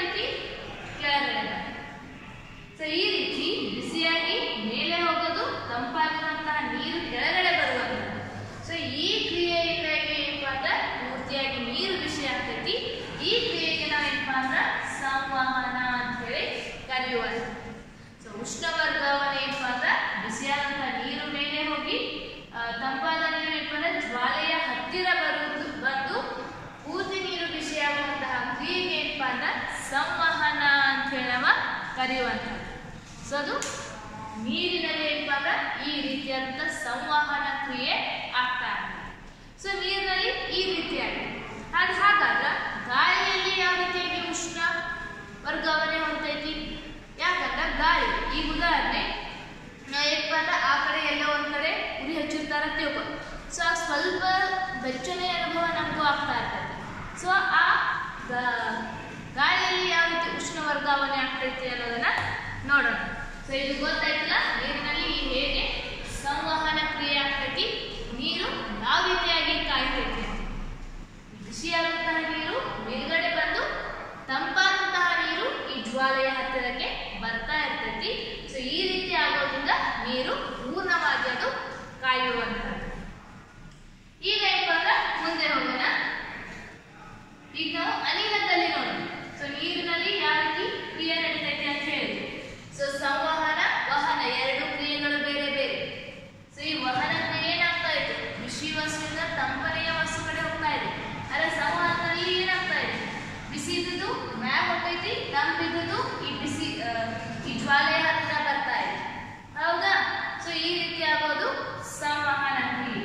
ಕರೆಯುವಂತ ಸೊ ಉಷ್ಣ ವರ್ಗಾವಣೆ ಏನಪ್ಪ ಅಂದ್ರೆ ಬಿಸಿಯಾದಂತಹ ನೀರು ಮೇಲೆ ಹೋಗಿ ಆ, ತಂಪಾದ ನೀರು ಏನಪ್ಪ ಅಂದ್ರೆ ಜ್ವಾಲೆಯ ಹತ್ತಿರ ಬರುವುದು ಬಂದು ಪೂರ್ತಿ ನೀರು ಬಿಸಿಯಾಗುವಂತಹ ಕ್ರಿಯೆಗೆ ಏನಪ್ಪ ಅಂದ್ರೆ ಸಂವಹನ ಅಂತ ಹೇಳಿ ನಾವು ಕರೆಯುವಂಥದ್ದು ಸೊ ಅದು ನೀರಿನಲ್ಲಿ ಏನಪ್ಪ ಅಂದ್ರೆ ಈ ರೀತಿಯಾದಂತಹ ಸಂವಹನ ಕ್ರಿಯೆ ಆಗ್ತಾ ಇದೆ ಸೊ ನೀರಿನಲ್ಲಿ ಈ ರೀತಿಯಾಗಿ ಅದು ಹಾಗಾದ್ರೆ ಗಾಳಿಯಲ್ಲಿ ಯಾವ ರೀತಿಯಾಗಿ ಉಷ್ಣ ವರ್ಗಾವಣೆ ಹೊಂದೈತಿ ಯಾಕಂದ್ರೆ ಗಾಳಿ ಈಗ ಉದಾಹರಣೆ ನಾವು ಏನಪ್ಪ ಅಂದ್ರೆ ಆ ಕಡೆ ಎಲ್ಲ ಒಂದ್ ಕಡೆ ಉರಿ ಹಚ್ಚಿರ್ತಾರ ತಿಳ್ಕೊ ಸೊ ಆ ಸ್ವಲ್ಪ ಬೆಚ್ಚನೆ ಅನುಭವ ನಮಗೂ ಆಗ್ತಾ ಇರ್ತೈತಿ ಸೊ ಆ ಗಾ- ಗಾಳಿಯಲ್ಲಿ ಯಾವ ರೀತಿ ಉಷ್ಣ ವರ್ಗಾವಣೆ ಆಗ್ತೈತಿ ಅನ್ನೋದನ್ನ ನೋಡೋಣ ಸೊ ಇದು ಗೊತ್ತಾಯ್ತಲ್ಲ ನೀರಿನಲ್ಲಿ ಹೇಗೆ ಸಂವಹನ ಕ್ರಿಯೆ ಆಗ್ತೈತಿ ನೀರು ಯಾವ ರೀತಿಯಾಗಿ ಕಾಯ್ತೈತಿ ಅಂತ ಬಿಸಿಯಾದಂತಹ ನೀರು ಮೇಲ್ಗಡೆ ಬಂದು ತಂಪಾದಂತಹ ನೀರು ಈ ಜ್ವಾಲೆಯ ಹತ್ತಿರಕ್ಕೆ ಬರ್ತಾ ಇರ್ತೈತಿ ಸೊ ಈ ರೀತಿ ಆಗೋದ್ರಿಂದ ನೀರು ಪೂರ್ಣವಾಗಿ ಅದು ಕಾಯುವಂಥದ್ದು ಈಗ ಏನಪ್ಪ ಅಂದ್ರೆ ಮುಂದೆ ಹೋಗೋಣ ಈಗ ನಾವು ಅನಿಲದಲ್ಲಿ ನೋಡೋಣ ಸೊ ನೀರಿನಲ್ಲಿ ಯಾವ ರೀತಿ ಕ್ರಿಯೆ ನಡೀತೈತಿ ಅಂತ ಹೇಳಿದ್ವಿ ಸೊ ಸಂವಹನ ವಹನ ಎರಡು ಕ್ರಿಯೆಗಳು ಬೇರೆ ಬೇರೆ ಸೊ ಈ ವಹನ ಕ್ರಿಯೆ ಏನಾಗ್ತಾ ಇದೆ ಬಿಸಿ ವಸ್ತುವಿಂದ ತಂಪನೆಯ ವಸ್ತು ಕಡೆ ಹೋಗ್ತಾ ಇದೆ ಆದ್ರೆ ಸಂವಹನದಲ್ಲಿ ಏನಾಗ್ತಾ ಇದೆ ಬಿಸಿ ಇದ್ದುದು ಮ್ಯಾಗ ಹೋಗ್ತೈತಿ ತಂಪಿದ್ದುದು ಈ ಬಿಸಿ ಆ, ಈ ಜ್ವಾಲೆಯ ಹತ್ತಿರ ಬರ್ತಾ ಇದೆ ಹೌದಾ ಸೊ ಈ ರೀತಿ ಆಗೋದು ಸಂವಹನ ಕ್ರಿಯೆ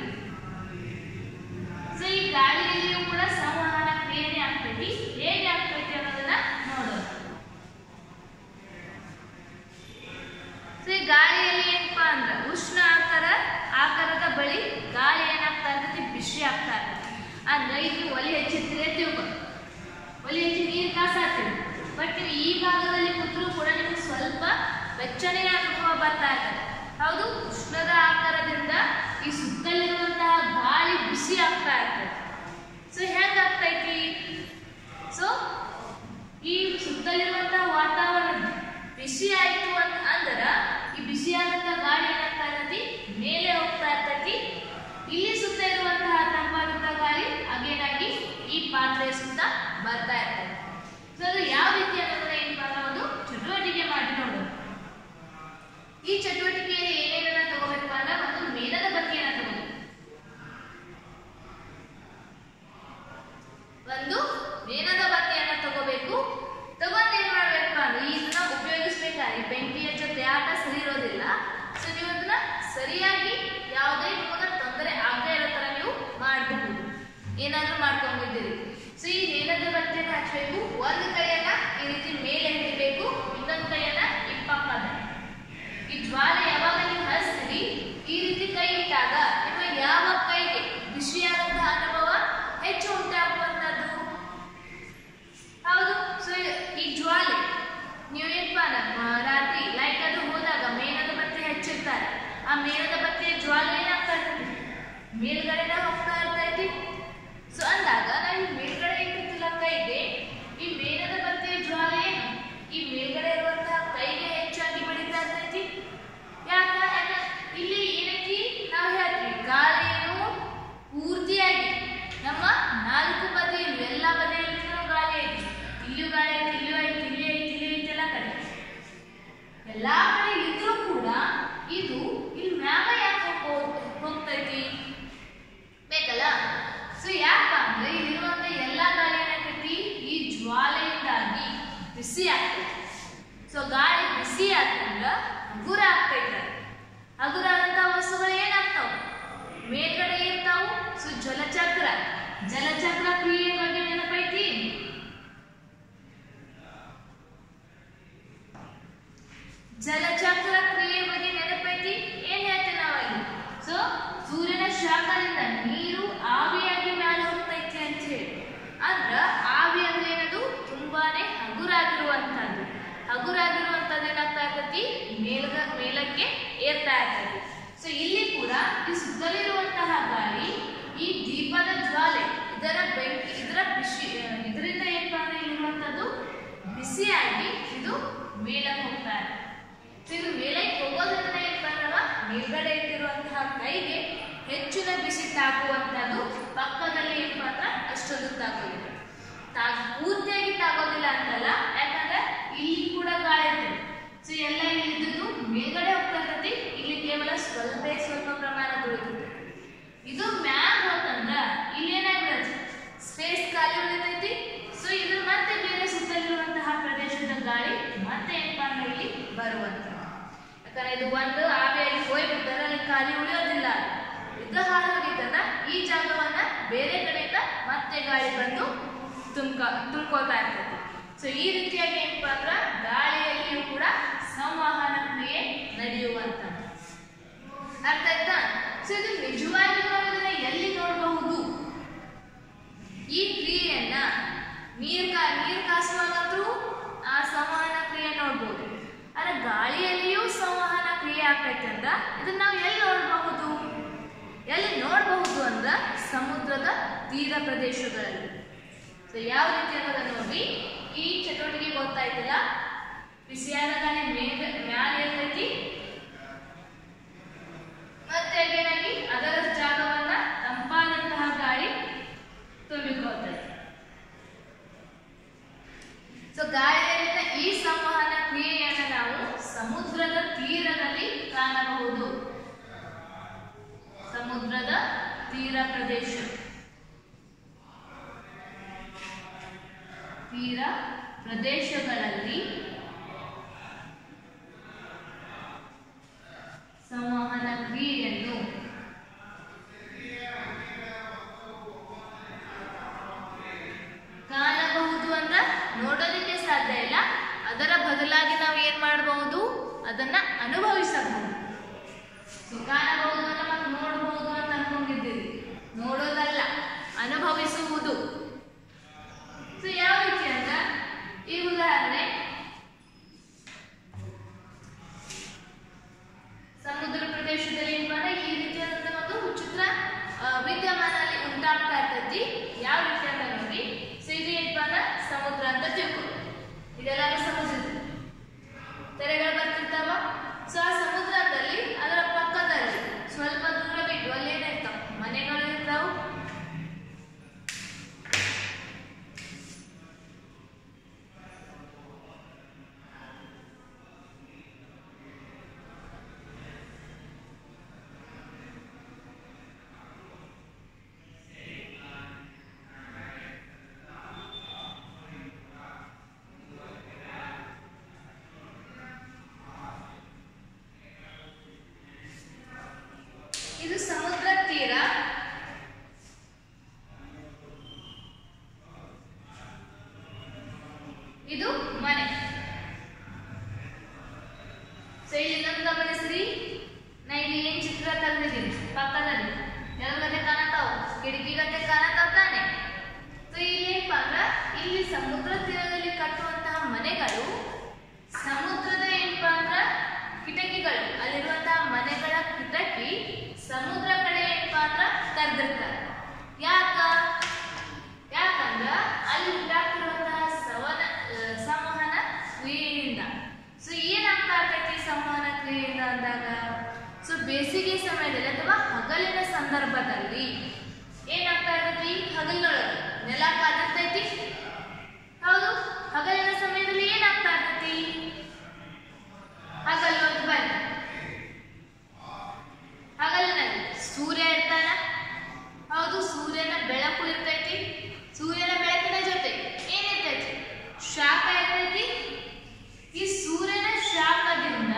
ಸೊ ಈ ಗಾಳಿಯಲ್ಲಿಯೂ ಕೂಡ ಸಂವಹನ ಕ್ರಿಯೆನೇ ಆಗ್ತೈತಿ ಹೇಗೆ ಆಗ್ತೈತಿ ಅನ್ನೋದನ್ನ ನೋಡೋಣ ಸೊ ಈ ಗಾಳಿಯಲ್ಲಿ ಏನಪ್ಪಾ ಅಂದ್ರ ಉಷ್ಣ ಆಕಾರ ಆಕಾರದ ಬಳಿ ಗಾಳಿ ಏನಾಗ್ತಾ ಇರ್ತೈತಿ ಬಿಸಿ ಆಗ್ತಾ ಇರ್ತೈತಿ ಅಂದ್ರೆ ಇಲ್ಲಿ ಒಲೆ ಹಚ್ಚಿರ್ತೀರಿ ತಿಳ್ಕೊ ಒಲೆ ಹಚ್ಚಿ ನೀರು ಕಾಸಾಗ್ತೀವಿ ಬಟ್ ನೀವು ಈ ಭಾಗದಲ್ಲಿ ಕೂತ್ರು ಕೂಡ ನಿಮ್ಗೆ ಸ್ವಲ್ಪ ಬೆಚ್ಚನೆಯ ಅನುಭವ ಬರ್ತಾ ಇರ್ತದೆ ಹೌದು ಉಷ್ಣದ ಆಕಾರದಿಂದ ಈ ಸುತ್ತಲಿರುವಂತಹ ಗಾಳಿ ಬಿಸಿ ಆಗ್ತಾ ಇರ್ತದೆ ಸೊ ಹೆಂಗ್ ಆಗ್ತೈತಿ ಸೊ ಈ ಸುತ್ತಲಿರುವಂತಹ ವಾತಾವರಣ ಬಿಸಿ ಆಯ್ತು ಅಂತ ಅಂದ್ರ ಈ ಬಿಸಿಯಾದಂತಹ ಗಾಳಿ ಏನಾಗ್ತಾ ಇರ್ತೈತಿ ಮೇಲೆ ಹೋಗ್ತಾ ಇರ್ತೈತಿ ಇಲ್ಲಿ ಸುತ್ತ ಇರುವಂತಹ ತಂಪಾದಂತಹ ಗಾಳಿ ಅಗೇನಾಗಿ ಈ ಪಾತ್ರೆಯ ಸುತ್ತ ಬರ್ತಾ ಇರ್ತೈತಿ ಸೊ ಅದು ಯಾವ ರೀತಿ ಅನ್ನೋದನ್ನ ಏನಪ್ಪ ಅಂದ್ರೆ ಒಂದು ಚಟುವಟಿಕೆ ಮಾಡಿ ನೋಡೋಣ ಈ ಚಟುವಟಿಕೆಯಲ್ಲಿ ಏನೇನನ್ನ ತಗೋಬೇಕು ಅಂದ್ರೆ ಒಂದು ಮೇಣದ ಬತ್ತಿಯನ್ನ ತಗೋಬೇಕು ಒಂದು ಮೇಣದ ಬತ್ತಿಯನ್ನ ತಗೋಬೇಕು ತಗೊಂಡು ಏನ್ ಮಾಡ್ಬೇಕಪ್ಪ ಅಂದ್ರೆ ಇದನ್ನ ಉಪಯೋಗಿಸ್ಬೇಕಾದ್ರೆ ಬೆಂಕಿಯ ಜೊತೆ ಆಟ ಸರಿ ಇರೋದಿಲ್ಲ ಸೊ ನೀವು ಅದನ್ನ ಸರಿಯಾಗಿ ಯಾವುದೇ ನಿಮಗೆ ತೊಂದರೆ ಆಗದೆ ಇರೋ ತರ ನೀವು ಮಾಡಬಹುದು ಏನಾದ್ರೂ ಮಾಡ್ಕೊಂಡಿದ್ದೀರಿ ಸೊ ಈ ಮೇಣದ ಬತ್ತಿಯನ್ನ ಹಚ್ಚಬೇಕು ಒಂದು ಕೈಯನ್ನ ಈ ರೀತಿ ಮೇಲೆ ಹಿಡಿಬೇಕು ಇನ್ನೊಂದು ಕೈಯನ್ನ ಈ ಪಕ್ಕದ ಈ ಜ್ವಾಲೆ ಯಾವಾಗ ನೀವು ಹಚ್ತೀರಿ ಈ ರೀತಿ ಕೈ ಇಟ್ಟಾಗ ನಿಮ್ಮ ಯಾವ ಕೈಗೆ ಬಿಸಿಯಾದಂತಹ ಅನುಭವ ಹೆಚ್ಚು ಉಂಟಾಗುವಂತದ್ದು ಹೌದು ಸೊ ಈ ಜ್ವಾಲೆ ನೀವೇನಪ್ಪ ನಮ್ಮ ರಾತ್ರಿ ಲೈಟ್ ಅದು ಹೋದಾಗ ಮೇಣದ ಬತ್ತಿ ಹಚ್ಚಿರ್ತಾರೆ ಆ ಮೇಣದ ಬತ್ತಿಯ ಜ್ವಾಲೆ ಏನಾಗ್ತಾ ಇರ್ತೈತಿ ಮೇಲ್ಗಡೆನೆ ಹೋಗ್ತಾ ಇರ್ತೈತಿ ಸೊ ಅಂದಾಗ ನಾವು ಈ ಮೇಲ್ಗಡೆ ಇಟ್ಟಿರ್ತಿಲ್ಲ ಕೈಗೆ ಈ ಮೇಣದ ಬತ್ತಿಯ ಜ್ವಾಲೆ ಏನು ಈ ಮೇಲ್ಗಡೆ ಇರುವಂತಹ ಕೈಗೆ ಹೆಚ್ಚಾಗಿ ಬಡಿತಾ ಇರ್ತೈತಿ ಯಾಕ ಯಾಕ ಇಲ್ಲಿ ಏನೈತಿ ನಾವು ಹೇಳ್ತೀವಿ ಗಾಳಿಯನ್ನು ಪೂರ್ತಿಯಾಗಿ ನಮ್ಮ ನಾಲ್ಕು ಬದಿಯಲ್ಲೂ ಎಲ್ಲ ಬದಿಯಲ್ಲೂ ಗಾಳಿ ಐತಿ ಇಲ್ಲೂ ಗಾಳಿ ಐತಿ ಇಲ್ಲೂ ಐತಿ ಇಲ್ಲಿ ಐತಿ ಇಲ್ಲಿ ಐತಿ ಎಲ್ಲ ಕಡೆ ಎಲ್ಲಾ ಕಡೆ ಇದ್ರೂ ಕೂಡ ಇದು ಇಲ್ಲಿ ಮ್ಯಾಗ ಯಾಕೆ ಹೋಗ್- ಹೋಗ್ತೈತಿ ಬೇಕಲ್ಲ ಸೊ ಯಾಕ ಅಂದ್ರೆ ಇಲ್ಲಿರುವಂತ ಎಲ್ಲಾ ಗಾಳಿ ಏನಾಗ್ತೈತಿ ಈ ಜ್ವಾಲೆಯಿಂದಾಗಿ ಬಿಸಿ ಆಗ್ತೈತಿ ಸೊ ಗಾಳಿ ಬಿಸಿ ಆದ್ರಿಂದ ಹಗುರ ಆಗ್ತೈತೆ ಹಗುರ ಆದಂತ ವಸ್ತುಗಳು ಏನಾಗ್ತಾವ ಮೇಲ್ಗಡೆ ಇರ್ತಾವು ಸೊ ಜಲಚಕ್ರ ಜಲಚಕ್ರ ಕ್ರಿಯೆ ಬಗ್ಗೆ ನೆನಪೈತಿ ಜಲಚಕ್ರ ಕ್ರಿಯೆ ಬಗ್ಗೆ ನೆನಪೈತಿ ಏನ್ ಹೇಳ್ತೇವೆ ನಾವಲ್ಲಿ ಸೊ ಸೂರ್ಯನ ಶಾಖದಿಂದ ನೀರು ಆವಿಯಾಗಿ ಮ್ಯಾಲ ಹೋಗ್ತೈತಿ ಅಂತ ಹೇಳಿ ಅಂದ್ರ ಆವಿ ಅಂದ್ರೆ ಏನದು ತುಂಬಾನೇ ಹಗುರಾಗಿರುವಂತದ್ದು ಹಗುರಾಗಿರುವಂತದ್ದು ಏನಾಗ್ತಾ ಇರ್ತೈತಿ ಮೇಲ್ಗ ಮೇಲಕ್ಕೆ ಏರ್ತಾ ಇರ್ತೈತಿ ಸೊ ಇಲ್ಲಿ ಕೂಡ ಈ ಸುತ್ತಲಿರುವಂತಹ ಗಾಳಿ ಈ ದೀಪದ ಜ್ವಾಲೆ ಇದರ ಬೆಂಕಿ ಇದರ ಬಿಸಿ ಇದರಿಂದ ಏನಪ್ಪಾ ಅಂದ್ರೆ ಇರುವಂತದ್ದು ಬಿಸಿಯಾಗಿ ಇದು ಮೇಲಕ್ಕೆ ಹೋಗ್ತಾ ಇದೆ ಸೊ ಇದು ಮೇಲಕ್ಕೆ ಹೋಗೋದ್ರಿಂದ ಏನಪ್ಪಾ ಅಂದ್ರೆ ಮೇಲ್ಗಡೆ ಇಟ್ಟಿರುವಂತಹ ಕೈಗೆ ಹೆಚ್ಚಿನ ಬಿಸಿ ತಾಗುವಂತದ್ದು ಪಕ್ಕದಲ್ಲಿ ಏನಪ್ಪಾ ಅಂದ್ರೆ ಅಷ್ಟೊಂದು ತಾಗೋದಿಲ್ಲ ತಾಗ್ ಪೂರ್ತಿಯಾಗಿ ತಾಗೋದಿಲ್ಲ ಅಂತಲ್ಲ ಯಾಕಂದ್ರೆ ಇಲ್ಲಿ ಕೂಡ ಗಾಳಿ ಇರ್ತದೆ ಬೇರೆ ಕಡೆಯಿಂದ ಮತ್ತೆ ಗಾಳಿ ಬಂದು ತುಂಬ್ಕ ತುಂಬ್ಕೊಳ್ತಾ ಇರ್ತೈತಿ ಸೊ ಈ ರೀತಿಯಾಗಿ ಏನಪ್ಪಾ ಅಂದ್ರ ಗಾಳಿಯಲ್ಲಿಯೂ ಕೂಡ ಸಂವಹನ ಕ್ರಿಯೆ ನಡೆಯುವಂತ ಅರ್ಥ ಆಯ್ತಾ ಸೊ ಇದು ನಿಜವಾಗಿ ನಾವು ಇದನ್ನ ಎಲ್ಲಿ ನೋಡಬಹುದು ಈ ಕ್ರಿಯೆಯನ್ನ ನೀರ್ ಕಾ ನೀರ್ ಕಾಸುವಾಗಂತೂ ಆ ಸಂವಹನ ಕ್ರಿಯೆ ನೋಡ್ಬೋದು ಆದ್ರೆ ಗಾಳಿಯಲ್ಲಿಯೂ ಸಂವಹನ ಕ್ರಿಯೆ ಆಗ್ತೈತೆ ಅಂದ್ರ ಇದನ್ನ ನಾವು ಎಲ್ಲಿ ನೋಡಬಹುದು ಎಲ್ಲಿ ನೋಡಬಹುದು ಅಂದ್ರ ಸಮುದ್ರದ ತೀರ ಪ್ರದೇಶಗಳಲ್ಲಿ ಸೊ ಯಾವ ರೀತಿ ಅನ್ನೋದನ್ನ ನೋಡಿ ಈ ಚಟುವಟಿಕೆ ಗೊತ್ತಾಯ್ತಲ್ಲ ಬಿಸಿಯಾದ ಗಾಳಿ ಮೇಘ ಮ್ಯಾಲ ಇರ್ತೈತಿ ಮತ್ತೆ ಏನಾಗಿ ಅದರ ಜಾಗವನ್ನ ತಂಪಾದಂತಹ ಗಾಳಿ ತುಂಬಿಕೊಳ್ತದೆ ಸೊ ಗಾಳಿಯಲ್ಲಿನ ಈ ಸಂವಹನ ಕ್ರಿಯೆಯನ್ನು ನಾವು ಸಮುದ್ರದ ತೀರದಲ್ಲಿ ಕಾಣಬಹುದು ಸಮುದ್ರದ ತೀರ ಪ್ರದೇಶ ತೀರ ಪ್ರದೇಶಗಳಲ್ಲಿ ಸಂವಹನ ಕ್ರಿಯೆಯನ್ನು ಕಾಣಬಹುದು ಅಂತ ನೋಡೋದಕ್ಕೆ ಸಾಧ್ಯ ಇಲ್ಲ ಅದರ ಬದಲಾಗಿ ನಾವು ಏನ್ ಮಾಡಬಹುದು ಅದನ್ನ ಅನುಭವಿಸಬಹುದು ಸೊ ಕಾಣಬಹುದು ಅಂತ ಮತ್ತೆ ನೋಡಬಹುದು ಅಂತ ಅನ್ಕೊಂಡಿದ್ದೀರಿ ನೋಡೋದಲ್ಲ ಅನುಭವಿಸುವುದು ಸೊ ಯಾವ ರೀತಿ ಅಂತ ಈ ಉದಾಹರಣೆ ಸಮುದ್ರ ಪ್ರದೇಶದಲ್ಲಿ ಏನಪ್ಪಾ ಅಂದ್ರೆ ಈ ರೀತಿಯಾದಂತಹ ಒಂದು ವಿಚಿತ್ರ ಆ, ವಿದ್ಯಮಾನ ಅಲ್ಲಿ ಉಂಟಾಗ್ತಾ ಇರ್ತೈತಿ ಯಾವ ರೀತಿ ಅಂತ ನೋಡಿ ಸೊ ಇದು ಏನಪ್ಪಾ ಅಂದ್ರೆ ಸಮುದ್ರ ಅಂತ ತಿಳ್ಕೊ ಇದೆಲ್ಲ ಸಮುದ್ರ ತೆರೆಗಳು ಬರ್ತಿರ್ತಾವ ಸೊ ಆ ಸಮುದ್ರದಲ್ಲಿ ಅದರ ಪಕ್ಕದಲ್ಲಿ ಸ್ವಲ್ಪ ದೂರ ಬಿಟ್ಟು ಅಲ್ಲಿ ಏನಿರ್ತಾವ ಮನೆಗಳು ಇರ್ತಾವ ಇದು ಸಮುದ್ರ ತೀರ ಇದು ಮನೆ ಸೊ ಇಲ್ಲಿ ಇನ್ನೊಂದು ಗಮನಿಸ್ರಿ ನಾ ಇಲ್ಲಿ ಏನ್ ಚಿತ್ರ ತೆಗೆದಿದ್ದೀನಿ ಪಕ್ಕದಲ್ಲಿ ಎಲ್ಗತೆ ಕಾಣತಾವ ಕಿಟಕಿ ಗತೆ ಕಾಣತಾವ ತಾನೆ ಸೊ ಇಲ್ಲಿ ಏನಪ್ಪಾ ಅಂದ್ರ ಇಲ್ಲಿ ಸಮುದ್ರ ತೀರದಲ್ಲಿ ಕಟ್ಟುವಂತಹ ಮನೆಗಳು ಸಮುದ್ರದ ಏನಪ್ಪಾ ಅಂದ್ರ ಕಿಟಕಿಗಳು ಅಲ್ಲಿರುವಂತಹ ಮನೆಗಳ ಕಿಟಕಿ ಸಮುದ್ರ ಕಡೆ ಏನಪ್ಪಾ ಅಂದ್ರ ತೆರೆದಿರ್ತಾರೆ ಯಾಕ ಯಾಕಂದ್ರ ಅಲ್ಲಿ ಉಂಟಾಗ್ತಿರುವಂತಹ ಸವನ ಆ, ಸಂವಹನ ಕ್ರಿಯೆಯಿಂದ ಸೊ ಏನಾಗ್ತಾ ಇರ್ತೈತಿ ಸಂವಹನ ಕ್ರಿಯೆಯಿಂದ ಅಂದಾಗ ಸೊ ಬೇಸಿಗೆ ಸಮಯದಲ್ಲಿ ಅಥವಾ ಹಗಲಿನ ಸಂದರ್ಭದಲ್ಲಿ ಏನಾಗ್ತಾ ಇರ್ತೈತಿ ಹಗಲಿನೊಳಗೆ ನೆಲ ಕಾದಿರ್ತೈತಿ ಹೌದು ಹಗಲಿನ ಸಮಯದಲ್ಲಿ ಏನಾಗ್ತಾ ಇರ್ತೈತಿ ಹಗಲು ಅಂತ ಬನ್ನಿ ಹಗಲಿನಲ್ಲಿ ಸೂರ್ಯ ಇರ್ತಾನ ಹೌದು ಸೂರ್ಯನ ಬೆಳಕು ಇರ್ತೈತಿ ಸೂರ್ಯನ ಬೆಳಕಿನ ಜೊತೆ ಏನಿರ್ತೈತಿ ಶಾಖ ಇರ್ತೈತಿ ಈ ಸೂರ್ಯನ ಶಾಖದಿಂದ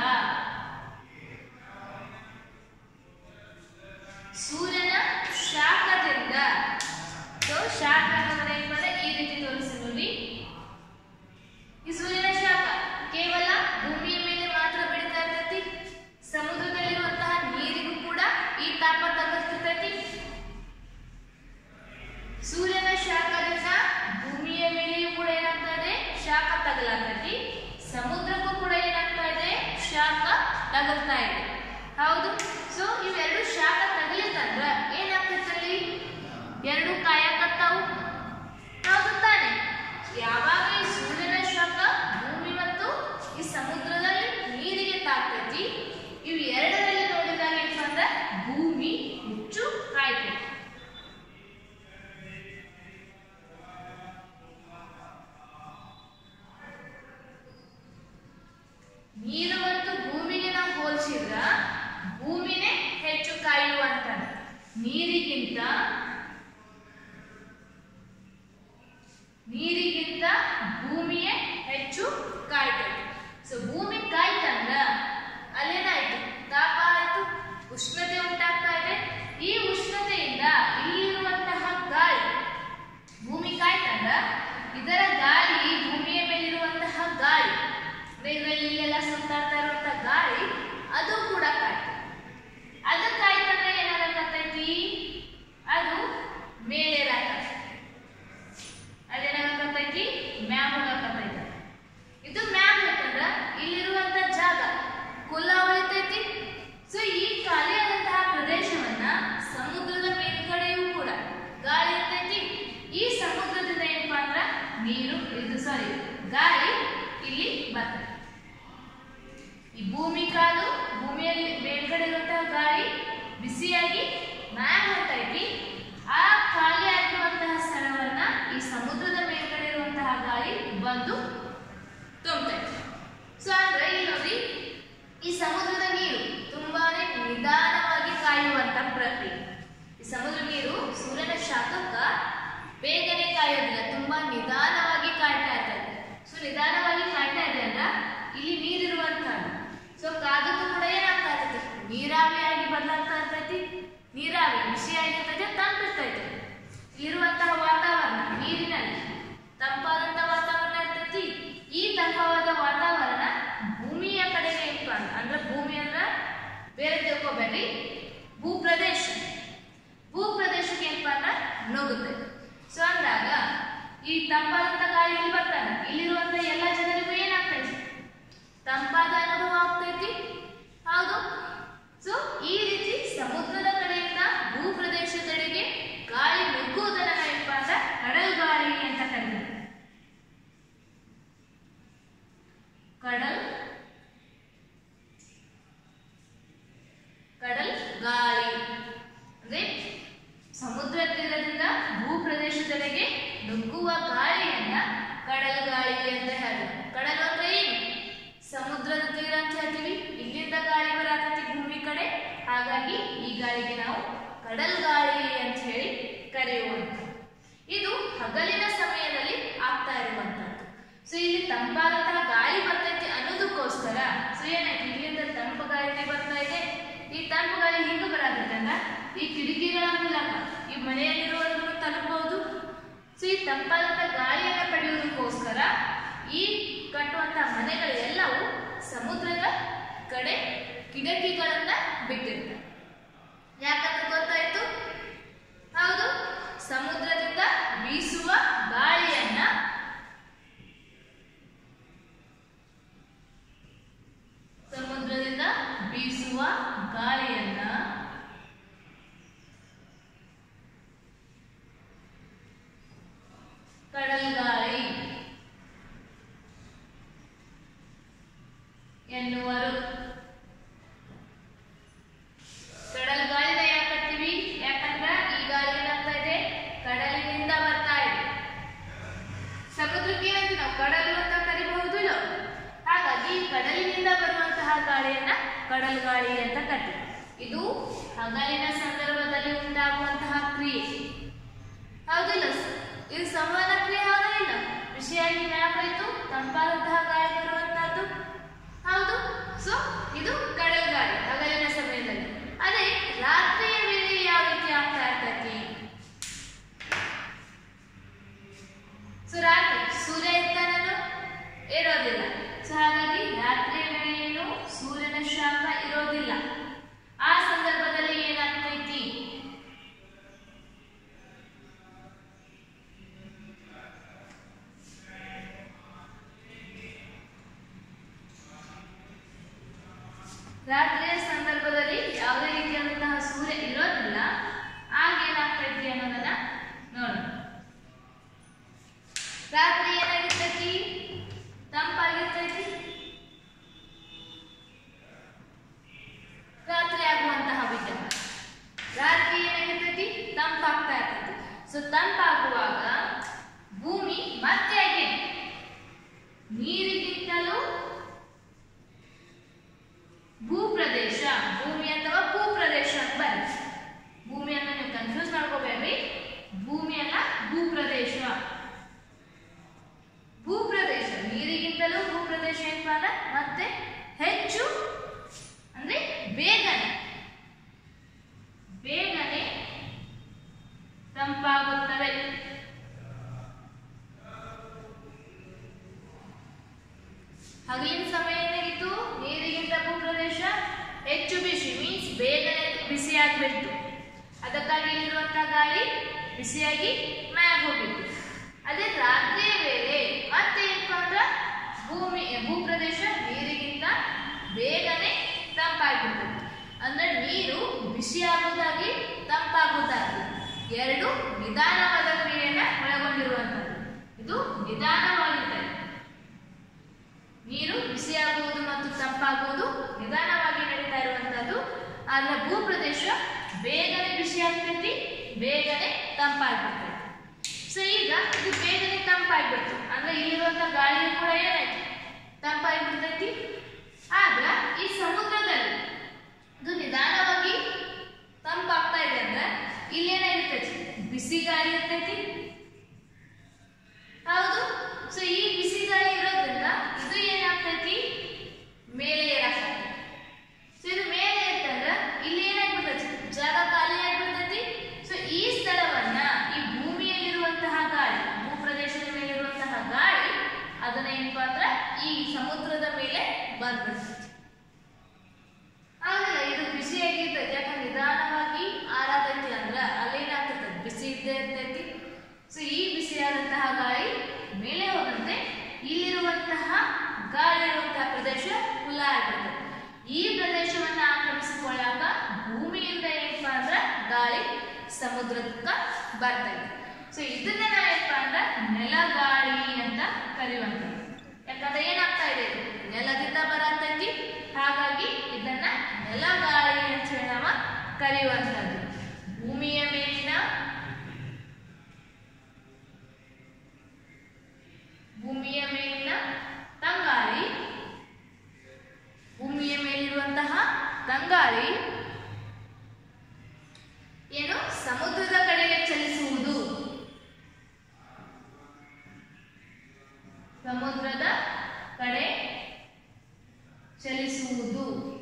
ಸೂರ್ಯನ ಶಾಖದಿಂದ ಸೊ ಶಾಖ ಅನ್ನೋದ್ರ ಏನ್ ಮಾಡಿದೆ? ಈ ರೀತಿ ತೋರಿಸಿ ನೋಡಿ ಈ ಸೂರ್ಯನ ಶಾಖ ಕೇವಲ ಭೂಮಿಯ ಮೇಲೆ ಮಾತ್ರ ಬೆಳೀತಾ ಇರ್ತೈತಿ ಸಮುದ್ರದಲ್ಲಿರುವಂತಹ ನೀರಿಗೂ ಕೂಡ ಈ ತಾಪ ತಗ್ಗಿರ್ತೈತಿ ಸೂರ್ಯನ ಶಾಖದಿಂದ ಭೂಮಿಯ ಮೇಲೆಯೂ ಕೂಡ ಏನಾಗ್ತಾ ಇದೆ ಶಾಖ ತಗಲಾಗ್ತೈತಿ ಸಮುದ್ರಕ್ಕೂ ಕೂಡ ಏನಾಗ್ತಾ ಇದೆ ಶಾಖ ತಗಲ್ತಾ ಇದೆ ಹೌದು ಸೊ ಇವೆರಡು ಶಾಖ ತಗಲಿತ್ತಂದ್ರ ಏನಾಗ್ತೈತೆ ಅಲ್ಲಿ ಎರಡು ಕಾಯಕತ್ತಾವು ಹೌದು ತಾನೆ ಯಾವಾಗ ಈ ಸೂರ್ಯನ ಶಾಖ ಭೂಮಿ ಮತ್ತು ಈ ಸಮುದ್ರದಲ್ಲಿ ನೀರಿಗೆ ತಾಕ್ತೈತಿ ಇವು ಎರಡರಲ್ಲಿ ನೋಡಿದಾಗ ಏನಪ್ಪ ಅಂದ್ರೆ ಭೂಮಿ ಹುಚ್ಚು ಕಾಯ್ತೈತಿ ನೀರು ಮತ್ತು ಭೂಮಿಗೆ ನಾವು ಹೋಲಿಸಿದ್ರ ಭೂಮಿನೇ ಹೆಚ್ಚು ಕಾಯುವಂತ ಬರ್ತದೆ ಈ ಭೂಮಿ ಕಾಲು ಭೂಮಿಯಲ್ಲಿ ಮೇಲ್ಗಡೆ ಇರುವಂತಹ ಗಾಳಿ ಬಿಸಿಯಾಗಿ ಮ್ಯಾಗ ಹೋಗ್ತೈತಿ ಆ ಖಾಲಿ ಆಗಿರುವಂತಹ ಸ್ಥಳವನ್ನ ಈ ಸಮುದ್ರದ ಮೇಲ್ಗಡೆ ಇರುವಂತಹ ಗಾಳಿ ಬಂದು ತುಂಬತೈತಿ ಸೊ ಅಂದ್ರೆ ಇಲ್ಲಿ ನೋಡಿ ಈ ಸಮುದ್ರದ ನೀರು ತುಂಬಾನೇ ನಿಧಾನವಾಗಿ ಕಾಯುವಂತ ಪ್ರಕ್ರಿಯೆ ಈ ಸಮುದ್ರ ನೀರು ಸೂರ್ಯನ ಶಾಖಕ್ಕ ಬೇಗನೆ ಕಾಯೋದಿಲ್ಲ ತುಂಬಾ ನಿಧಾನವಾಗಿ ಕಾಯ್ತಾ ಇರ್ತದೆ ಸೊ ನಿಧಾನವಾಗಿ ಕಾಯ್ತಾ ಇದೆ ಅಂದ್ರ ಇಲ್ಲಿ ನೀರಿರುವಂತಹದ್ದು ಸೊ ಕಾಗದ ಕೂಡ ಏನಾಗ್ತಾ ಇರ್ತೈತಿ ನೀರಾವಿಯಾಗಿ ಬದಲಾಗ್ತಾ ಇರ್ತೈತಿ ನೀರಾವಿ ಬಿಸಿಯಾಗಿರ್ತೈತೆ ತಂಪಿರ್ತೈತೆ ಇಲ್ಲಿರುವಂತಹ ವಾತಾವರಣ ನೀರಿನಲ್ಲಿ ತಂಪಾದಂತ ವಾತಾವರಣ ಇರ್ತೈತಿ ಈ ತಂಪಾದ ವಾತಾವರಣ ಭೂಮಿಯ ಕಡೆಗೆ ಇತ್ತು ಅಂತ ಅಂದ್ರೆ ಭೂಮಿ ಅಂದ್ರ ಬೇರೆ ತಿಳ್ಕೊಬೇಡ್ರಿ ಭೂ ಪ್ರದೇಶ ಭೂ ಪ್ರದೇಶಕ್ಕೆ ಏನಪ್ಪಾ ಅಂದ್ರ ನುಗ್ಗುತ್ತೆ ಸೊ ಅಂದಾಗ ಈ ತಂಪಾದಂತ ಗಾಳಿ ಇಲ್ಲಿ ಬರ್ತಾನೆ ಇಲ್ಲಿರುವಂತ ಎಲ್ಲ ಜನರಿಗೂ ಏನಾಗ್ತೈತಿ ತಂಪಾದ ಅನುಭವ ಆಗ್ತೈತಿ ಹೌದು ಸೊ ಈ ರೀತಿ ಸಮುದ್ರದ ಕಡೆಯಿಂದ ಭೂ ಪ್ರದೇಶದೆಡೆಗೆ ಗಾಳಿ ನುಗ್ಗುವುದನ್ನ ಏನಪ್ಪಾ ಅಂದ್ರೆ ಕಡಲ್ ಗಾಳಿ ಅಂತ ಕರೀತಾರೆ ಕಡಲ್ ಕಡಲ್ ಗಾಳಿ ಅಂದ್ರೆ ಸಮುದ್ರ ತೀರದಿಂದ ಭೂ ಪ್ರದೇಶದೆಡೆಗೆ ನುಗ್ಗುವ ಗಾಳಿಯನ್ನ ಕಡಲ್ ಗಾಳಿ ಅಂತ ಹೇಳ್ತಾರೆ ಕಡಲು ಅಂದ್ರೆ ಏನು ಸಮುದ್ರದ ತೀರ ಅಂತ ಹೇಳ್ತೀವಿ ಇಲ್ಲಿಂದ ಗಾಳಿ ಬರಾಕತಿ ಭೂಮಿ ಕಡೆ ಹಾಗಾಗಿ ಈ ಗಾಳಿಗೆ ನಾವು ಕಡಲ್ ಗಾಳಿ ಅಂತ ಹೇಳಿ ಕರೆಯುವಂಥದ್ದು ಇದು ಹಗಲಿನ ಸಮಯದಲ್ಲಿ ಆಗ್ತಾ ಇರುವಂತದ್ದು ಸೊ ಇಲ್ಲಿ ತಂಪಾದಂತಹ ಗಾಳಿ ಬರ್ತೈತಿ ಅನ್ನೋದಕ್ಕೋಸ್ಕರ ಸೊ ಏನಾಯ್ತು ಇಲ್ಲಿಂದ ತಂಪು ಗಾಳಿ ಬರ್ತಾ ಇದೆ ಈ ತಂಪು ಗಾಳಿ ಹಿಂಗ ಬರಾಕತ್ತಂದ್ರ ಈ ಕಿಟಕಿಗಳ ಮೂಲಕ ಈ ಮನೆಯಲ್ಲಿರುವವರೆಗೂ ತಲುಪಬಹುದು ಸೊ ಈ ತಂಪಾದಂತ ಗಾಳಿಯನ್ನ ಪಡೆಯುವುದಕ್ಕೋಸ್ಕರ ಈ ಕಟ್ಟುವಂತ ಮನೆಗಳೆಲ್ಲವೂ ಸಮುದ್ರದ ಕಡೆ ಕಿಟಕಿಗಳನ್ನ ಬಿಟ್ಟಿರ್ತಾರೆ ಯಾಕಂದ್ರೆ ಗೊತ್ತಾಯ್ತು ಹೌದು ಸಮುದ್ರದಿಂದ ಬೀಸುವ ಗಾಳಿಯನ್ನ ಸಮುದ್ರದಿಂದ ಬೀಸುವ ಗಾಳಿಯನ್ನ ಕಡಲ್ ಗಾಳಿ ಎನ್ನುವರು ಕಡಲ್ ಗಾಳಿನ ಯಾಕಂತೀವಿ ಯಾಕಂದ್ರ ಈ ಗಾಳಿ ಏನಾಗ್ತಾ ಇದೆ ಕಡಲಿನಿಂದ ಬರ್ತಾ ಇದೆ ಸಮುದ್ರಕ್ಕೆ ಏನಂತೀವಿ ನಾವು ಕಡಲು ಅಂತ ಕರಿಬಹುದು ಇಲ್ಲ ಹಾಗಾಗಿ ಈ ಕಡಲಿನಿಂದ ಬರುವಂತಹ ಗಾಳಿಯನ್ನ ಕಡಲ್ ಗಾಳಿ ಅಂತ ಕರಿತೀವಿ ಇದು ಹಗಲಿನ ಸಂದರ್ಭದಲ್ಲಿ ಉಂಟಾಗುವಂತಹ ಕ್ರಿಯೆ ಹೌದಿಲ್ಲ ಸ- ಇದು ಸಂವಹನ ಕ್ರಿಯೆ ಹೌದಾ ಇಲ್ಲ ಬಿಸಿಯಾಗಿ ಮ್ಯಾಪಾಯ್ತು ತಂಪಾದಂತಹ ಗಾಳಿ ಬರುವಂತಹದ್ದು ಹೌದು ಸೊ ಇದು ಕಡಲ್ ಗಾಳಿ ಹಗಲಿನ ಸಮಯದಲ್ಲಿ ಅದೇ ರಾತ್ರಿಯ ವೇಳೆ ಯಾವ ರೀತಿ ಆಗ್ತಾ ಇರ್ತೈತಿ ಸೊ ರಾತ್ರಿ ಸೂರ್ಯ ಇರ್ತಾನನು ಇರೋದಿಲ್ಲ ಸೊ ಹಾಗಾಗಿ ರಾತ್ರಿಯ ವೇಳೆ ಏನು ಸೂರ್ಯನ ಶಾಖ ಇರೋದಿಲ್ಲ ಆ ಸಂದರ್ಭದಲ್ಲಿ ಏನಾಗ್ತೈತಿ ರಾತ್ರಿಯ ಸಂದರ್ಭದಲ್ಲಿ ಯಾವುದೇ ರೀತಿಯಾದಂತಹ ಸೂರ್ಯ ಇರೋದಿಲ್ಲ ಆಗ ಏನಾಗ್ತೈತಿ ಅನ್ನೋದನ್ನ ನೋಡೋಣ ರಾತ್ರಿ ಏನಾಗಿರ್ತೈತಿ ತಂಪಾಗಿರ್ತೈತಿ ರಾತ್ರಿ ಆಗುವಂತಹ ವಿದ್ಯಮಾನ ರಾತ್ರಿ ಏನಾಗಿರ್ತೈತಿ ತಂಪಾಗ್ತಾ ಇರ್ತೈತಿ ಸೊ ತಂಪಾಗುವಾಗ ಭೂಮಿ ಮತ್ತೆ again ನೀರಿಗಿಂತಲೂ ಭೂಪ್ರದೇಶ ಭೂಮಿ ಅಥವಾ ಭೂಪ್ರದೇಶ ಅಂತ ಬರುತ್ತೆ ಭೂಮಿಯನ್ನ ನೀವು ಕನ್ಫ್ಯೂಸ್ ಮಾಡ್ಕೋಬೇಡ್ರಿ ಭೂಮಿ ಅಲ್ಲ ಭೂಪ್ರದೇಶ ಭೂಪ್ರದೇಶ ನೀರಿಗಿಂತಲೂ ಭೂಪ್ರದೇಶ ಏನಪ್ಪಾ ಅಂದ್ರೆ ಮತ್ತೆ ಹೆಚ್ಚು ಅಂದ್ರೆ ಬೇಗನೆ ಬೇಗನೆ ತಂಪಾಗುತ್ತವೆ ಹಗಲಿನ ಸಮಯ ಏನಾಗಿತ್ತು ನೀರಿಗಿಂತ ಭೂಪ್ರದೇಶ ಹೆಚ್ಚು ಬಿಸಿ ಮೀನ್ಸ್ ಬೇಗನೆ ಬಿಸಿ ಆಗ್ಬಿಟ್ಟು ಅದಕ್ಕಾಗಿ ಇಲ್ಲಿರುವಂತಹ ಗಾಳಿ ಬಿಸಿಯಾಗಿ ಮ್ಯಾಗ ಹೋಗಿತ್ತು ಅದೇ ರಾತ್ರಿಯ ವೇಳೆ ಮತ್ತೆ ಏನಪ್ಪ ಅಂದ್ರ ಭೂಮಿ ಭೂಪ್ರದೇಶ ನೀರಿಗಿಂತ ಬೇಗನೆ ತಂಪಾಗಿರ್ತದೆ ಅಂದ್ರೆ ನೀರು ಬಿಸಿಯಾಗುವುದಾಗಿ ತಂಪಾಗುವುದಾಗಿ ಎರಡು ನಿಧಾನವಾದ ಕ್ರಿಯೆಯನ್ನ ಒಳಗೊಂಡಿರುವಂತದ್ದು ಇದು ನಿಧಾನವಾಗಿರ್ತದೆ ನೀರು ತಂಪಾಗ್ಬಿಡ್ತೈತಿ ಸೊ ಈಗ ಇದು ಬೇಗನೆ ತಂಪಾಗ್ಬಿಡ್ತು ಅಂದ್ರೆ ಇಲ್ಲಿರುವಂತ ಗಾಳಿಯು ಕೂಡ ಏನಾಯ್ತು ತಂಪಾಗ್ಬಿಡ್ತೈತಿ ಆದ್ರ ಈ ಸಮುದ್ರದಲ್ಲಿ ಇದು ನಿಧಾನವಾಗಿ ತಂಪಾಗ್ತಾ ಇದೆ ಅಂದ್ರೆ ಇಲ್ಲೇನಾಗಿರ್ತೈತಿ ಬಿಸಿ ಗಾಳಿ ಇರ್ತೈತಿ ಹೌದು ಸೊ ಈ ಬಿಸಿ ಗಾಳಿ ಇರೋದ್ರಿಂದ ಇದು ಏನಾಗ್ತೈತಿ ಮೇಲೆ ಏರಾಗ್ತೈತಿ ಸೊ ಇದು ಮೇಲೆ ಇರ್ತಂದ್ರ ಇಲ್ಲಿ ಏನಾಗ್ಬಿಡ್ತೈತಿ ಜಾಗ ಖಾಲಿ ಆಗ್ಬಿಡ್ತೈತಿ ಸೊ ಈ ಸ್ಥಳವನ್ನ ಈ ಭೂಮಿಯಲ್ಲಿರುವಂತಹ ಗಾಳಿ ಭೂಪ್ರದೇಶದ ಮೇಲಿರುವಂತಹ ಗಾಳಿ ಅದನ್ನ ಏನಪ್ಪಾ ಅಂದ್ರ ಈ ಸಮುದ್ರದ ಮೇಲೆ ಬಂದ್ಬಿಡ್ತೈತಿ ಆಗಲ್ಲ ಇದು ಬಿಸಿಯಾಗಿರ್ತೈತಿ ಯಾಕಂದ್ರೆ ನಿಧಾನವಾಗಿ ಆರಾತೈತಿ ಅಂದ್ರ ಅಲ್ಲೇನಾಗ್ತೈತಿ ಬಿಸಿ ಇದ್ದೇ ಇರ್ತೈತಿ ಸೊ ಈ ಬಿಸಿಯಾದಂತಹ ಗಾಳಿ ಮೇಲೆ ಹೋದಂತೆ ಇಲ್ಲಿರುವಂತಹ ಗಾಳಿ ಇರುವಂತಹ ಪ್ರದೇಶ ಕುಲ್ಲ ಆಗಿರ್ತದೆ ಈ ಪ್ರದೇಶವನ್ನ ಆಕ್ರಮಿಸಿಕೊಳ್ಳಾಕ ಭೂಮಿಯಿಂದ ಏನಪ್ಪಾ ಅಂದ್ರ ಗಾಳಿ ಸಮುದ್ರಕ್ಕ ಬರ್ತೈತಿ ಸೊ ಇದನ್ನ ನಾವೇನಪ್ಪ ಅಂದ್ರ ನೆಲಗಾಳಿ ಅಂತ ಕರೆಯುವಂಥದ್ದು ಯಾಕಂದ್ರೆ ಏನಾಗ್ತಾ ಇದೆ ಇದು ನೆಲದಿಂದ ಬರತೈತಿ ಹಾಗಾಗಿ ಇದನ್ನ ನೆಲಗಾಳಿ ಅಂತ ಹೇಳಿ ನಾವು ಕರೆಯುವಂಥದ್ದು ಭೂಮಿಯ ಮೇಲಿನ ಭೂಮಿಯ ಮೇಲಿನ ತಂಗಾಳಿ ಭೂಮಿಯ ಮೇಲಿರುವಂತಹ ತಂಗಾಳಿ ಏನು ಸಮುದ್ರದ ಕಡೆಗೆ ಚಲಿಸುವುದು ಸಮುದ್ರದ ಕಡೆ ಚಲಿಸುವುದು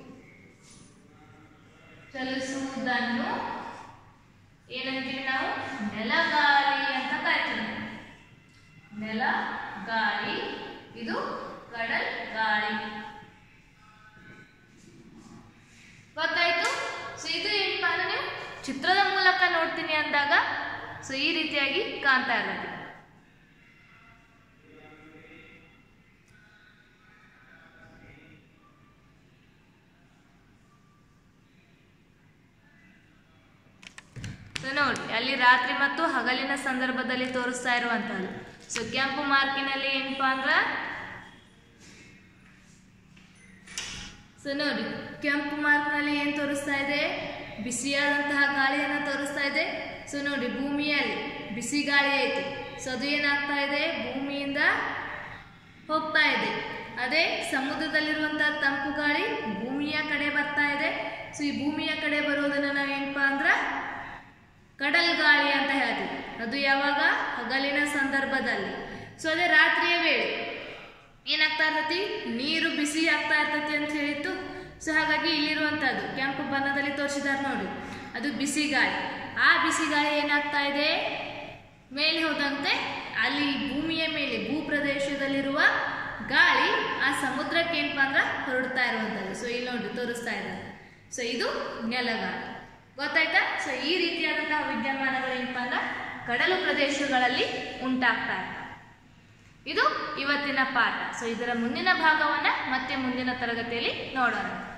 ಚಲಿಸುವುದನ್ನು ಏನಂತೀವಿ ನಾವು ನೆಲಗಾಳಿ ಅಂತ ಕರಿತೀವಿ ನೆಲ ಗಾಳಿ ಇದು ಕಡಲ್ ಗಾಳಿ ಗೊತ್ತಾಯ್ತು ಸೊ ಇದು ಏನಪ್ಪಾ ಅಂದ್ರೆ ನೀವು ಚಿತ್ರದ ಮೂಲಕ ನೋಡ್ತೀನಿ ಅಂದಾಗ ಸೊ ಈ ರೀತಿಯಾಗಿ ಕಾಣ್ತಾ ಇರೋದು ಸೊ ನೋಡಿ ಅಲ್ಲಿ ರಾತ್ರಿ ಮತ್ತು ಹಗಲಿನ ಸಂದರ್ಭದಲ್ಲಿ ತೋರಿಸ್ತಾ ಇರುವಂತಹದ್ದು ಸೊ ಕೆಂಪು ಮಾರ್ಕಿನಲ್ಲಿ ಏನಪ್ಪಾ ಅಂದ್ರ ಸೊ ನೋಡಿ ಕೆಂಪು ಮಾರ್ಕ್ನಲ್ಲಿ ಏನು ತೋರಿಸ್ತಾ ಇದೆ ಬಿಸಿಯಾದಂತಹ ಗಾಳಿಯನ್ನು ತೋರಿಸ್ತಾ ಇದೆ ಸೊ ನೋಡಿ ಭೂಮಿಯಲ್ಲಿ ಬಿಸಿ ಗಾಳಿ ಐತಿ ಸೊ ಅದು ಏನಾಗ್ತಾ ಇದೆ ಭೂಮಿಯಿಂದ ಹೋಗ್ತಾ ಇದೆ ಅದೇ ಸಮುದ್ರದಲ್ಲಿರುವಂತಹ ತಂಪು ಗಾಳಿ ಭೂಮಿಯ ಕಡೆ ಬರ್ತಾ ಇದೆ ಸೊ ಈ ಭೂಮಿಯ ಕಡೆ ಬರೋದನ್ನ ನಾವೇನಪ್ಪ ಅಂದ್ರ ಕಡಲ್ ಗಾಳಿ ಅಂತ ಹೇಳ್ತೀವಿ ಅದು ಯಾವಾಗ ಹಗಲಿನ ಸಂದರ್ಭದಲ್ಲಿ ಸೊ ಅದೇ ರಾತ್ರಿಯ ವೇಳೆ ಏನಾಗ್ತಾ ಇರ್ತೈತಿ ನೀರು ಬಿಸಿ ಆಗ್ತಾ ಇರ್ತೈತಿ ಅಂತ ಹೇಳಿತ್ತು ಸೊ ಹಾಗಾಗಿ ಇಲ್ಲಿರುವಂಥದ್ದು ಕೆಂಪು ಬಣ್ಣದಲ್ಲಿ ತೋರಿಸಿದಾರೆ ನೋಡಿ ಅದು ಬಿಸಿ ಗಾಳಿ ಆ ಬಿಸಿ ಗಾಳಿ ಏನಾಗ್ತಾ ಇದೆ ಮೇಲೆ ಹೋದಂತೆ ಅಲ್ಲಿ ಭೂಮಿಯ ಮೇಲೆ ಭೂ ಪ್ರದೇಶದಲ್ಲಿರುವ ಗಾಳಿ ಆ ಸಮುದ್ರಕ್ಕೆ ಏನಪ್ಪ ಅಂದ್ರೆ ಹೊರಡ್ತಾ ಇರುವಂಥದ್ದು ಸೊ ಇಲ್ಲಿ ನೋಡಿ ತೋರಿಸ್ತಾ ಇದ್ದಾರೆ ಸೊ ಇದು ನೆಲಗಾಳಿ ಗೊತ್ತಾಯ್ತಾ ಸೊ ಈ ರೀತಿಯಾದಂತಹ ವಿದ್ಯಮಾನಗಳು ಏನಪ್ಪ ಅಂದ್ರೆ ಕಡಲು ಪ್ರದೇಶಗಳಲ್ಲಿ ಉಂಟಾಗ್ತಾ ಇರ್ತವೆ ಇದು ಇವತ್ತಿನ ಪಾಠ ಸೊ ಇದರ ಮುಂದಿನ ಭಾಗವನ್ನ ಮತ್ತೆ ಮುಂದಿನ ತರಗತಿಯಲ್ಲಿ ನೋಡೋಣ